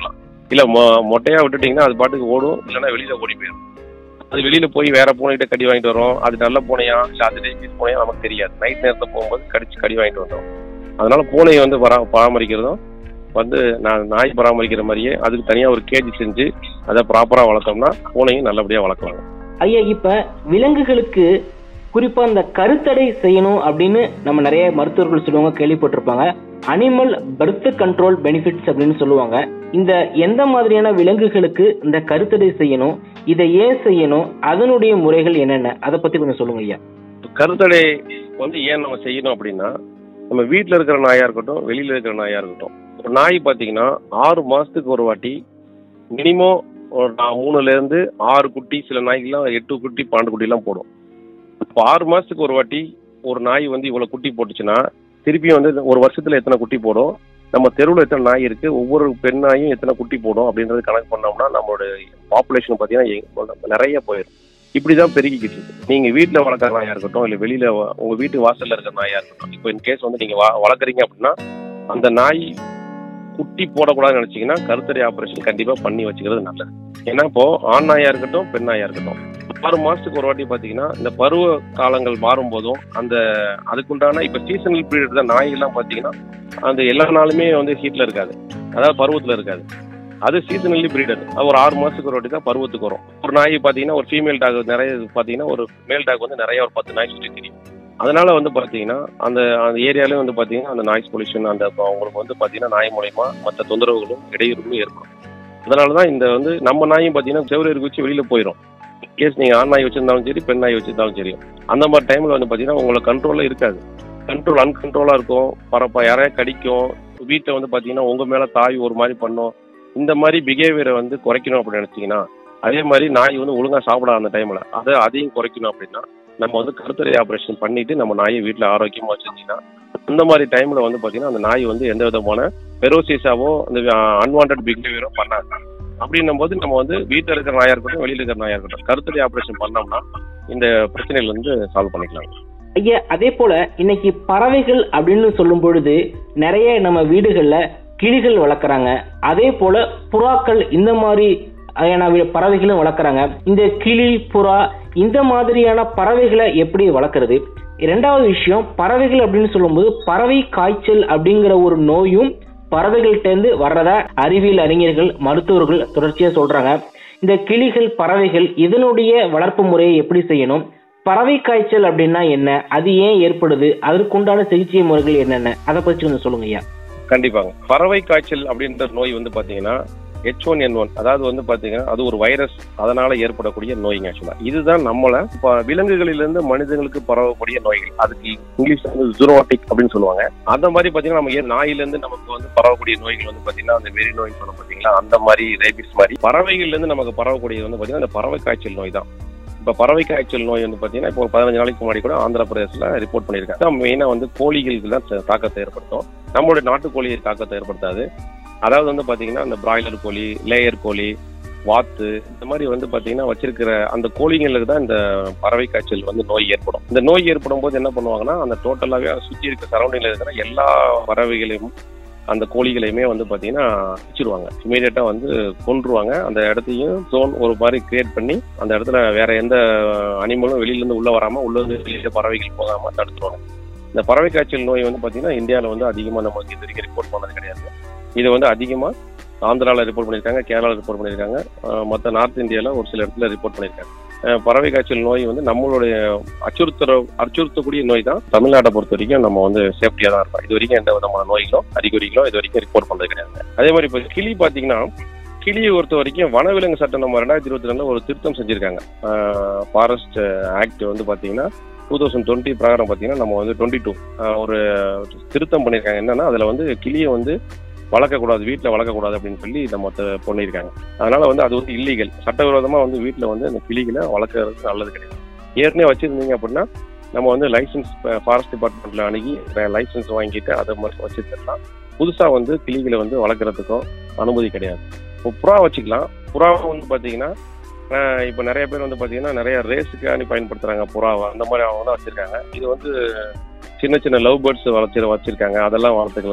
இல்லை மொ மொட்டையாக விட்டுட்டிங்கன்னா அது பாட்டுக்கு ஓடும் இல்லைன்னா வெளியில் ஓடி போயிடும் அது வெளியில் போய் வேற பூனைகிட்ட கடி வாங்கிட்டு வரோம் அது நல்ல பூனையா இல்லை அது டேபிஸ் பூனையா நமக்கு தெரியாது நைட் நேரத்தில் போகும்போது கடிச்சு கடி வாங்கிட்டு வந்தோம் அதனால பூனையை வந்து பரா பராமரிக்கிறதும் வந்து நான் நாய் பராமரிக்கிற மாதிரியே அதுக்கு தனியாக ஒரு கேஜி செஞ்சு அதை ப்ராப்பராக வளர்த்தோம்னா பூனையும் நல்லபடியாக வளர்க்கலாம் ஐயா இப்ப விலங்குகளுக்கு குறிப்பா இந்த கருத்தடை செய்யணும் அப்படின்னு நம்ம நிறைய மருத்துவர்கள் சொல்லுவாங்க கேள்விப்பட்டிருப்பாங்க அனிமல் பர்த் கண்ட்ரோல் பெனிஃபிட்ஸ் அப்படின்னு சொல்லுவாங்க இந்த எந்த மாதிரியான விலங்குகளுக்கு இந்த கருத்தடை செய்யணும் இதை ஏன் செய்யணும் அதனுடைய முறைகள் என்னென்ன அதை பத்தி கொஞ்சம் சொல்லுங்க ஐயா கருத்தடை வந்து ஏன் நம்ம செய்யணும் அப்படின்னா நம்ம வீட்டில் இருக்கிற நாயாக இருக்கட்டும் வெளியில் இருக்கிற நாயாக இருக்கட்டும் ஒரு நாய் பார்த்தீங்கன்னா ஆறு மாதத்துக்கு ஒரு வாட்டி மினிமம் ஒரு நா- மூணுலேருந்து ஆறு குட்டி சில நாய்க்கெல்லாம் எட்டு குட்டி பன்னெண்டு குட்டிலாம் போடும் இப்போ ஆறு மாதத்துக்கு ஒரு வாட்டி ஒரு நாய் வந்து இவ்வளோ குட்டி போட்டுச்சுன்னா திருப்பியும் வந்து ஒரு வருஷத்தில் எத்தனை குட்டி போடும் நம்ம தெருவில் எத்தனை நாய் இருக்குது ஒவ்வொரு பெண் நாயும் எத்தனை குட்டி போடும் அப்படின்றது கணக்கு பண்ணோம்னா நம்மளோட பாப்புலேஷன் பார்த்தீங்கன்னா எங்க- நிறைய போயிடும் இப்படி தான் பெருகிக்கிட்டு இருக்கு நீங்கள் வீட்டில் வளர்க்குற நாயாக இருக்கட்டும் இல்லை வெளியில் உங்கள் வீட்டு வாசலில் இருக்கிற நாயாக இருக்கட்டும் இப்போ இன் கேஸ் வந்து நீங்கள் வளர்க்குறீங்க அப்படின்னா அந்த நாய் குட்டி போடக்கூடாதுன்னு நினச்சிங்கன்னா கருத்தடை ஆப்ரேஷன் கண்டிப்பாக பண்ணி வச்சுக்கிறது நல்லது ஏன்னா இப்போ ஆண் நாயாக இருக்கட்டும் பெண் நாயாக இருக்கட்டும் ஆறு மாதத்துக்கு ஒரு வாட்டி பார்த்தீங்கன்னா இந்த பருவ காலங்கள் மாறும்போதும் அந்த அதுக்குண்டான இப்போ சீசனல் பீரியட் தான் நாயெல்லாம் பார்த்தீங்கன்னா அந்த எல்லா நாளுமே வந்து ஹீட்டில் இருக்காது அதாவது பருவத்தில் இருக்காது அது சீசனலி பிரீடர் அது ஒரு ஆறு மாதத்துக்கு ஒரு வாட்டி தான் பருவத்துக்கு வரும் ஒரு நாய் பார்த்தீங்கன்னா ஒரு ஃபீமேல் டாக் நிறைய பார்த்தீங்கன்னா ஒரு மேல் டாக் வந்து நிறைய ஒரு பத்து நாய் சுற்றி தெரியும் அதனால வந்து பார்த்தீங்கன்னா அந்த அந்த ஏரியாலே வந்து பார்த்தீங்கன்னா அந்த நாய்ஸ் பொல்யூஷன் அந்த அப்ப அவங்களுக்கு வந்து பார்த்தீங்கன்னா நாய் மூலயமா மற்ற தொந்தரவுகளும் இடையூறுகளும் ஏற்படும் அதனால தான் இந்த வந்து நம்ம நாயும் பார்த்தீங்கன்னா செவ்வறு வச்சு வெளியில் போயிடும் கேஸ் நீங்கள் ஆண் நாய் வச்சிருந்தாலும் சரி பெண் நாய் வச்சிருந்தாலும் சரி அந்த மாதிரி டைமில் வந்து பார்த்தீங்கன்னா உங்களை கண்ட்ரோலில் இருக்காது கண்ட்ரோல் அன்கண்ட்ரோலாக இருக்கும் பரப்பா யாரையா கடிக்கும் வீட்டை வந்து பார்த்தீங்கன்னா உங்கள் மேலே தாய் ஒரு மாதிரி பண்ணும் இந்த மாதிரி பிஹேவியரை வந்து குறைக்கணும் அப்படின்னு நினச்சிங்கன்னா அதே மாதிரி நாய் வந்து ஒழுங்காக சாப்பிடாத அந்த டைமில் அதை அதையும் குறைக்கணும் அப்படின்னா நம்ம வந்து கருத்தடை ஆப்ரேஷன் பண்ணிட்டு நம்ம நாயை வீட்டில் ஆரோக்கியமாக வச்சுருந்தீங்கன்னா அந்த மாதிரி டைமில் வந்து பார்த்தீங்கன்னா அந்த நாய் வந்து எந்த விதமான பெரோசிஸாவோ அந்த அன்வான்ட் பிஹேவியரோ பண்ணாது அப்படின்னும் போது நம்ம வந்து வீட்டில் இருக்கிற நாயாக இருக்கட்டும் வெளியில் இருக்கிற நாயாக இருக்கட்டும் கருத்தடை ஆப்ரேஷன் பண்ணோம்னா இந்த பிரச்சனைகள் வந்து சால்வ் பண்ணிக்கலாம் ஐயா அதே போல இன்னைக்கு பறவைகள் அப்படின்னு சொல்லும் பொழுது நிறைய நம்ம வீடுகள்ல கிளிகள் வளர்க்குறாங்க அதே போல புறாக்கள் இந்த மாதிரி வகையான வி- பறவைகளும் வளர்க்குறாங்க இந்த கிளி புறா இந்த மாதிரியான பறவைகளை எப்படி வளர்க்குறது இரண்டாவது விஷயம் பறவைகள் அப்படின்னு சொல்லும்போது பறவை காய்ச்சல் அப்படிங்கிற ஒரு நோயும் பறவைகள்கிட்டேருந்து வர்றதா அறிவியல் அறிஞர்கள் மருத்துவர்கள் தொடர்ச்சியா சொல்றாங்க இந்த கிளிகள் பறவைகள் இதனுடைய வளர்ப்பு முறையை எப்படி செய்யணும் பறவை காய்ச்சல் அப்படின்னா என்ன அது ஏன் ஏற்படுது அதற்குண்டான சிகிச்சை முறைகள் என்னென்ன அதை பத்தி கொஞ்சம் சொல்லுங்க ஐயா கண்டிப்பாங்க பறவை காய்ச்சல் அப்படின்ற நோய் வந்து பாத்தீங்கன்னா ஹெச் ஒன் என் ஒன் அதாவது வந்து பாத்தீங்கன்னா அது ஒரு வைரஸ் அதனால ஏற்படக்கூடிய நோய்ங்க ஆக்சுவலா இதுதான் நம்மள இப்ப விலங்குகளிலிருந்து மனிதர்களுக்கு பரவக்கூடிய நோய்கள் அதுக்கு இங்கிலீஷ் வந்து ஜூரோட்டிக் அப்படின்னு சொல்லுவாங்க அந்த மாதிரி பாத்தீங்கன்னா நம்ம ஏன் நாயிலிருந்து நமக்கு வந்து பரவக்கூடிய நோய்கள் வந்து பாத்தீங்கன்னா அந்த வெறி நோய் சொன்ன பாத்தீங்களா அந்த மாதிரி ரேபிஸ் மாதிரி பறவைகள்ல இருந்து நமக்கு பரவக்கூடியது வந்து பாத்தீங்கன்னா அந்த பறவை காய்ச்சல் நோய் தான் இப்ப பறவை காய்ச்சல் நோய் வந்து பாத்தீங்கன்னா இப்போ ஒரு பதினஞ்சு நாளைக்கு முன்னாடி கூட ஆந்திர பிரதேசல ரிப்போர்ட் பண்ணியிருக்காங்க மெயினா வந்து கோழிகளுக்கு தான் த- தாக்கத்தை ஏற்படுத்தும் நம்மளுடைய நாட்டுக்கோழியை தாக்கத்தை ஏற்படுத்தாது அதாவது வந்து பாத்தீங்கன்னா அந்த பிராய்லர் கோழி லேயர் கோழி வாத்து இந்த மாதிரி வந்து பாத்தீங்கன்னா வச்சிருக்கிற அந்த கோழிங்களுக்கு தான் இந்த பறவை காய்ச்சல் வந்து நோய் ஏற்படும் இந்த நோய் ஏற்படும் போது என்ன பண்ணுவாங்கன்னா அந்த டோட்டலாவே சுற்றி இருக்க சரௌண்டிங்ல இருக்கிற எல்லா பறவைகளையும் அந்த கோழிகளையுமே வந்து பாத்தீங்கன்னா பிடிச்சிருவாங்க இமீடியட்டா வந்து கொன்றுவாங்க அந்த இடத்தையும் ஜோன் ஒரு மாதிரி கிரியேட் பண்ணி அந்த இடத்துல வேற எந்த அனிமலும் வெளியில இருந்து உள்ள வராம உள்ள இருந்து வெளியில பறவைகள் போகாம தடுத்துருவாங்க இந்த பறவை காய்ச்சல் நோய் வந்து பாத்தீங்கன்னா இந்தியாவில் வந்து அதிகமாக நமக்கு இது வரைக்கும் ரிப்போர்ட் பண்ணது கிடையாது இது வந்து அதிகமாக ஆந்திராவில் ரிப்போர்ட் பண்ணியிருக்காங்க கேரளாவில் ரிப்போர்ட் பண்ணியிருக்காங்க மற்ற நார்த் இந்தியாவில் ஒரு சில இடத்துல ரிப்போர்ட் பண்ணியிருக்காங்க அஹ் பறவை காய்ச்சல் நோய் வந்து நம்மளுடைய அச்சுறுத்துற அச்சுறுத்தக்கூடிய நோய் தான் தமிழ்நாட்டை பொறுத்த வரைக்கும் நம்ம வந்து சேஃப்டியாக தான் இருக்கோம் இது வரைக்கும் எந்த விதமான நோய்களோ அறிகுறிகளோ இது வரைக்கும் ரிப்போர்ட் பண்ணது கிடையாது அதே மாதிரி இப்போ கிளி பார்த்தீங்கன்னா கிளியை பொறுத்த வரைக்கும் வனவிலங்கு சட்டம் நம்ம ரெண்டாயிரத்தி இருபத்தி ரெண்டுல ஒரு திருத்தம் செஞ்சிருக்காங்க ஃபாரஸ்ட் ஆக்ட் வந்து பார்த்தீங்கன்னா டூ தௌசண்ட் டுவெண்ட்டி பிரகாரம் பார்த்தீங்கன்னா நம்ம வந்து டுவெண்ட்டி டூ ஒரு திருத்தம் பண்ணியிருக்காங்க என்னன்னா அதில் வந்து கிளியை வந்து வளர்க்கக்கூடாது வீட்டில் வளர்க்கக்கூடாது அப்படின்னு சொல்லி நம்ம த- பண்ணியிருக்காங்க அதனால வந்து அது வந்து இல்லீகல் சட்டவிரோதமாக வந்து வீட்டில் வந்து அந்த கிளிகளை வளர்க்கறது நல்லது கிடையாது ஏற்கனவே வச்சிருந்தீங்க அப்படின்னா நம்ம வந்து லைசன்ஸ் ஃபாரஸ்ட் டிபார்ட்மெண்ட்ல அணுகி லைசன்ஸ் வாங்கிட்டு அதை மாதிரி வச்சுருக்கலாம் புதுசாக வந்து கிளிகளை வந்து வளர்க்குறதுக்கும் அனுமதி கிடையாது இப்போ புறா வச்சுக்கலாம் புறா வந்து பார்த்தீங்கன்னா இப்போ நிறைய பேர் வந்து பார்த்தீங்கன்னா நிறைய ரேஸுக்காண்டி பயன்படுத்துகிறாங்க புறாவை அந்த மாதிரி அவங்க தான் வச்சுருக்காங்க இது வந்து சின்ன சின்ன லவ் பேர்ட்ஸ் வளர்ச்சி வச்சுருக்காங்க அதெல்லாம் வளர்த்துக்கலாம்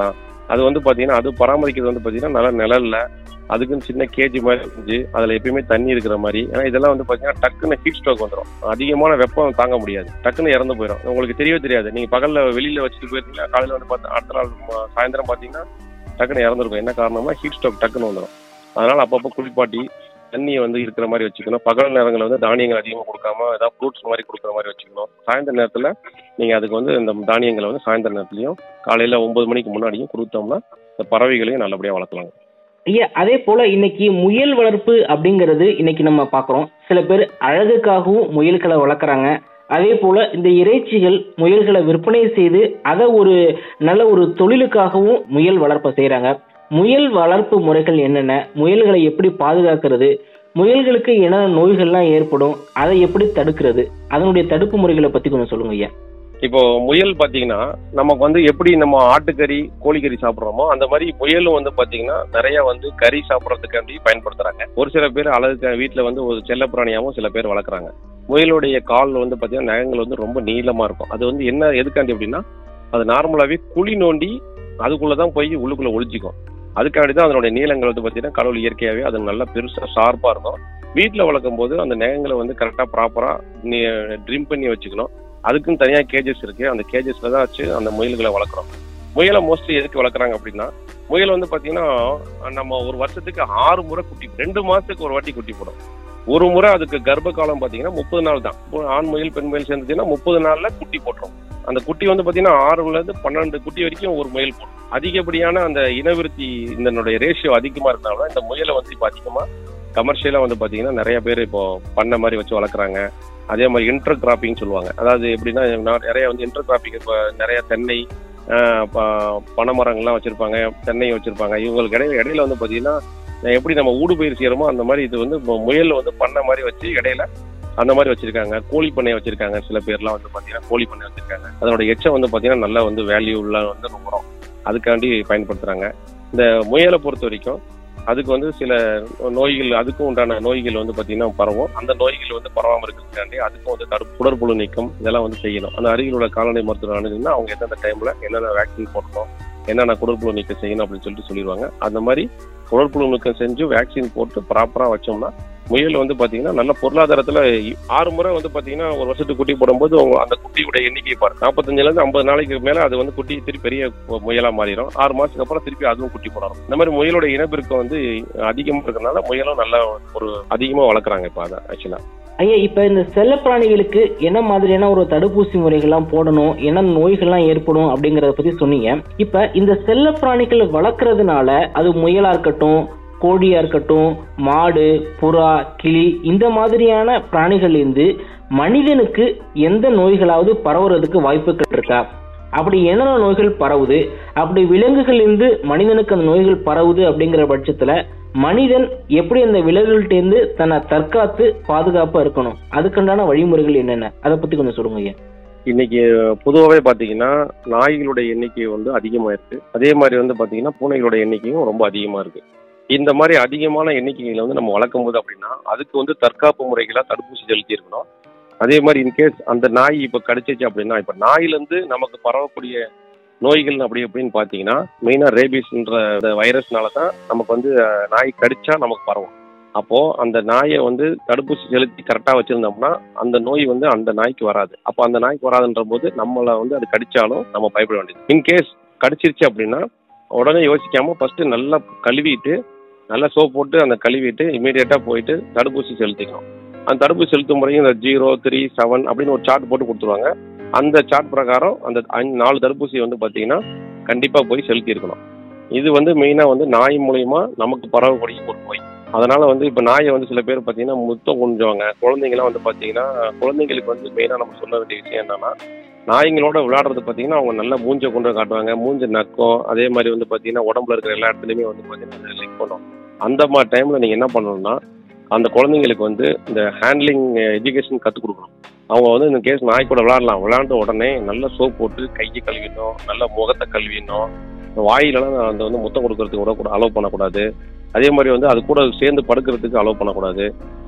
அது வந்து பார்த்தீங்கன்னா அது பராமரிக்கிறது வந்து பார்த்தீங்கன்னா நல்ல நிழல்ல அதுக்குன்னு சின்ன கேஜி மாதிரி செஞ்சு அதில் எப்பயுமே தண்ணி இருக்கிற மாதிரி ஏன்னா இதெல்லாம் வந்து பார்த்தீங்கன்னா டக்குன்னு ஹீட் ஸ்ட்ரோக் வந்துடும் அதிகமான வெப்பம் தாங்க முடியாது டக்குன்னு இறந்து போயிடும் உங்களுக்கு தெரியவே தெரியாது நீங்கள் பகலில் வெளியில் வச்சுட்டு போயிருந்தீங்கன்னா காலையில் வந்து பார்த்து அடுத்த நாள் ம- சாயந்தரம் பார்த்தீங்கன்னா டக்குன்னு இறந்துருக்கும் என்ன காரணமா ஹீட் ஸ்ட்ரோக் டக்குன்னு வந்துடும் அதனால அப்பப்போ குளிப்பாட்டி தண்ணியை வந்து இருக்கிற மாதிரி வச்சுக்கணும் பகல் நேரங்களில் வந்து தானியங்கள் அதிகமாக கொடுக்காம ஏதாவது ஃப்ரூட்ஸ் மாதிரி கொடுக்குற மாதிரி வச்சுக்கணும் சாயந்தர நேரத்தில் நீங்கள் அதுக்கு வந்து இந்த தானியங்களை வந்து சாயந்தர நேரத்துலையும் காலையில் ஒன்பது மணிக்கு முன்னாடியும் கொடுத்தோம்னா இந்த பறவைகளையும் நல்லபடியாக வளர்க்கலாங்க ஐயா அதே போல இன்னைக்கு முயல் வளர்ப்பு அப்படிங்கிறது இன்னைக்கு நம்ம பார்க்குறோம் சில பேர் அழகுக்காகவும் முயல்களை வளர்க்குறாங்க அதே போல இந்த இறைச்சிகள் முயல்களை விற்பனை செய்து அதை ஒரு நல்ல ஒரு தொழிலுக்காகவும் முயல் வளர்ப்பை செய்கிறாங்க முயல் வளர்ப்பு முறைகள் என்னென்ன முயல்களை எப்படி பாதுகாக்கிறது முயல்களுக்கு என்னென்ன நோய்கள்லாம் ஏற்படும் அதை எப்படி தடுக்கிறது அதனுடைய தடுப்பு முறைகளை பத்தி கொஞ்சம் சொல்லுங்க ஐயா இப்போ முயல் பார்த்தீங்கன்னா நமக்கு வந்து எப்படி நம்ம ஆட்டுக்கறி கோழிக்கறி சாப்பிட்றோமோ அந்த மாதிரி முயலும் வந்து பார்த்தீங்கன்னா நிறைய வந்து கறி சாப்பிட்றதுக்காண்டி பயன்படுத்துறாங்க ஒரு சில பேர் அழகுக்கு வீட்டில் வந்து ஒரு செல்லப்பிராணியாகவும் சில பேர் வளர்க்குறாங்க முயலுடைய கால் வந்து பார்த்தீங்கன்னா நகங்கள் வந்து ரொம்ப நீளமாக இருக்கும் அது வந்து என்ன எதுக்காண்டி அப்படின்னா அது நார்மலாகவே குழி நோண்டி அதுக்குள்ளே தான் போய் உள்ளுக்குள்ளே ஒளிஞ்சிக்கும் அதுக்காண்டி தான் அதனுடைய நீளங்கள் வந்து பார்த்தீங்கன்னா கடவுள் இயற்கையாகவே அது நல்லா பெருசாக ஷார்ப்பாக இருக்கும் வீட்டில் வளர்க்கும் போது அந்த நகங்களை வந்து கரெக்டாக ப்ராப்பராக ட்ரிம் பண்ணி வச்சுக்கணும் அதுக்குன்னு தனியாக கேஜஸ் இருக்கு அந்த கேஜஸ்ல தான் வச்சு அந்த முயல்களை வளர்க்குறோம் முயலை மோஸ்ட்லி எதுக்கு வளர்க்குறாங்க அப்படின்னா முயல் வந்து பார்த்தீங்கன்னா நம்ம ஒரு வருஷத்துக்கு ஆறு முறை குட்டி ரெண்டு மாசத்துக்கு ஒரு வாட்டி குட்டி போடும் ஒரு முறை அதுக்கு கர்ப்ப காலம் பார்த்தீங்கன்னா முப்பது நாள் தான் இப்போ ஆண் முயல் பெண் முயல் சேர்ந்துச்சுன்னா முப்பது நாள்ல குட்டி போட்டுரும் அந்த குட்டி வந்து பார்த்தீங்கன்னா ஆறுல இருந்து பன்னெண்டு குட்டி வரைக்கும் ஒரு முயல் போடும் அதிகப்படியான அந்த இனவிருத்தி இதனுடைய ரேஷியோ அதிகமாக இருக்கனால இந்த முயலை வந்து இப்போ அதிகமாக கமர்ஷியலாக வந்து பார்த்தீங்கன்னா நிறைய பேர் இப்போ பண்ண மாதிரி வச்சு வளர்க்குறாங்க அதே மாதிரி இன்டர் கிராப்பிங் சொல்லுவாங்க அதாவது எப்படின்னா நான் நிறைய வந்து இன்டர் கிராப்பிங் இப்போ நிறைய தென்னை ஆஹ் ப- பனைமரங்கள்லாம் வச்சிருப்பாங்க தென்னை வச்சிருப்பாங்க இவங்களுக்கு இடையில இடையில வந்து பார்த்தீங்கன்னா எப்படி நம்ம ஊடு பயிர் செய்யறோமோ அந்த மாதிரி இது வந்து இப்போ முயல் வந்து பண்ண மாதிரி வச்சு இடையில அந்த மாதிரி வச்சிருக்காங்க கோழி பண்ணை வச்சிருக்காங்க சில பேர்லாம் வந்து பார்த்தீங்கன்னா கோழி பண்ணை வச்சிருக்காங்க அதனோட எச்சம் வந்து பார்த்தீங்கன்னா நல்லா வந்து வேல்யூ உள்ள வந்து உரம் அதுக்காண்டி பயன்படுத்துறாங்க இந்த முயலை பொறுத்த வரைக்கும் அதுக்கு வந்து சில நோய்கள் அதுக்கும் உண்டான நோய்கள் வந்து பார்த்தீங்கன்னா பரவும் அந்த நோய்கள் வந்து பரவாமல் இருக்கிறதுக்காண்டி அதுக்கும் வந்து தடுப்பு குடற்புழு நீக்கம் இதெல்லாம் வந்து செய்யணும் அந்த அருகில் உள்ள கால்நடை மருத்துவர் அணுகுனா அவங்க எந்தெந்த டைம்ல என்னென்ன வேக்சின் போடணும் என்னென்ன குடற்புழு நீக்கம் செய்யணும் அப்படின்னு சொல்லிட்டு சொல்லிடுவாங்க அந்த மாதிரி குடற்புழு நீக்கம் செஞ்சு வேக்சின் போட்டு ப்ராப்பராக வச்சோம்னா முயல் வந்து பார்த்தீங்கன்னா நல்ல பொருளாதாரத்தில் ஆறு முறை வந்து பார்த்தீங்கன்னா ஒரு வருஷத்துக்கு குட்டி போடும்போது அவங்க அந்த குட்டியோட எண்ணிக்கை பாரு நாற்பத்தஞ்சுலேருந்து ஐம்பது நாளைக்கு மேலே அது வந்து குட்டி திருப்பி பெரிய முயலாக மாறிடும் ஆறு மாதத்துக்கு அப்புறம் திருப்பி அதுவும் குட்டி போடணும் இந்த மாதிரி முயலோட இனப்பெருக்கம் வந்து அதிகமாக இருக்கிறதுனால முயலும் நல்லா ஒரு அதிகமாக வளர்க்குறாங்க இப்போ அதை ஆக்சுவலாக ஐயா இப்ப இந்த செல்லப்பிராணிகளுக்கு என்ன மாதிரியான ஒரு தடுப்பூசி முறைகள்லாம் போடணும் என்ன நோய்கள்லாம் ஏற்படும் அப்படிங்கறத பத்தி சொன்னீங்க இப்ப இந்த செல்லப்பிராணிகள் வளர்க்கறதுனால அது முயலா இருக்கட்டும் கோழியா இருக்கட்டும் மாடு புறா கிளி இந்த மாதிரியான பிராணிகள் இருந்து மனிதனுக்கு எந்த நோய்களாவது பரவுறதுக்கு வாய்ப்புகள் இருக்கா அப்படி என்னென்ன நோய்கள் பரவுது அப்படி விலங்குகள் இருந்து மனிதனுக்கு அந்த நோய்கள் பரவுது அப்படிங்கிற பட்சத்துல மனிதன் எப்படி அந்த விலங்குகள்கிட்டேருந்து தன்னை தற்காத்து பாதுகாப்பா இருக்கணும் அதுக்குண்டான வழிமுறைகள் என்னென்ன அதை பத்தி கொஞ்சம் சொல்லுங்க ஐயா இன்னைக்கு பொதுவாகவே பார்த்தீங்கன்னா நாய்களுடைய எண்ணிக்கை வந்து அதிகமாக இருக்கு அதே மாதிரி வந்து பார்த்தீங்கன்னா பூனைகளோட எண்ணிக்கையும் ரொம்ப அதிகமாக இருக்கு இந்த மாதிரி அதிகமான எண்ணிக்கைகளை வந்து நம்ம வளர்க்கும் போது அப்படின்னா அதுக்கு வந்து தற்காப்பு முறைகளாக தடுப்பூசி செலுத்தி இருக்கணும் அதே மாதிரி இன்கேஸ் அந்த நாய் இப்போ கடிச்சிச்சு அப்படின்னா இப்போ நாயிலேருந்து நமக்கு பரவக்கூடிய நோய்கள் அப்படி அப்படின்னு பார்த்தீங்கன்னா மெயினாக ரேபிஸ்ன்ற இந்த வைரஸ்னால தான் நமக்கு வந்து அஹ், நாய் கடிச்சா நமக்கு பரவும் அப்போ அந்த நாயை வந்து தடுப்பூசி செலுத்தி கரெக்டாக வச்சிருந்தோம்னா அந்த நோய் வந்து அந்த நாய்க்கு வராது அப்போ அந்த நாய்க்கு வராதுன்ற போது நம்மளை வந்து அது கடிச்சாலும் நம்ம பயப்பட வேண்டியது இன்கேஸ் கடிச்சிருச்சு அப்படின்னா உடனே யோசிக்காம ஃபர்ஸ்ட் நல்லா கழுவிட்டு நல்லா சோப் போட்டு அந்த கழுவிட்டு இமீடியட்டாக போயிட்டு தடுப்பூசி செலுத்திக்கணும் அந்த தடுப்பூசி செலுத்தும் முறையும் இந்த ஜீரோ த்ரீ செவன் அப்படின்னு ஒரு சார்ட் போட்டு கொடுத்துருவாங்க அந்த சார்ட் பிரகாரம் அந்த அஞ்சு- நாலு தடுப்பூசி வந்து பார்த்தீங்கன்னா கண்டிப்பாக போய் செலுத்தி இருக்கணும் இது வந்து மெயினாக வந்து நாய் மூலயமா நமக்கு பரவக்கூடிய ஒரு நோய் அதனால வந்து இப்போ நாயை வந்து சில பேர் பார்த்தீங்கன்னா முத்தம் கொஞ்சுவாங்க குழந்தைங்களாம் வந்து பார்த்தீங்கன்னா குழந்தைங்களுக்கு வந்து மெயினாக நம்ம சொல்ல வேண்டிய விஷயம் என்னன்னா நாய்ங்களோட விளையாடுறது பார்த்தீங்கன்னா அவங்க நல்ல மூஞ்சை கொண்டு வந்து காட்டுவாங்க மூஞ்ச நக்கம் அதே மாதிரி வந்து பார்த்தீங்கன்னா உடம்புல இருக்கிற எல்லா இடத்துலையுமே வந்து பார்த்தீங்கன்னா லிக் பண்ணும் அந்த மாதிரி டைமில் நீங்கள் என்ன பண்ணணும்னா அந்த குழந்தைங்களுக்கு வந்து இந்த ஹேண்ட்லிங் எஜுகேஷன் கற்றுக் கொடுக்கணும் அவங்க வந்து இந்த கேஸ் நாய் கூட விளையாடலாம் விளையாண்ட உடனே நல்ல சோப் போட்டு கையை கழுவிடணும் நல்ல முகத்தை கழுவிடணும் வாயிலலாம் அந்த வந்து முத்தம் கொடுக்கறதுக்கு கூட கூட அலோவ் பண்ணக்கூடாது அதே மாதிரி வந்து அது கூட சேர்ந்து படுக்கிறதுக்கு அலோவ் பண்ணக்கூடாது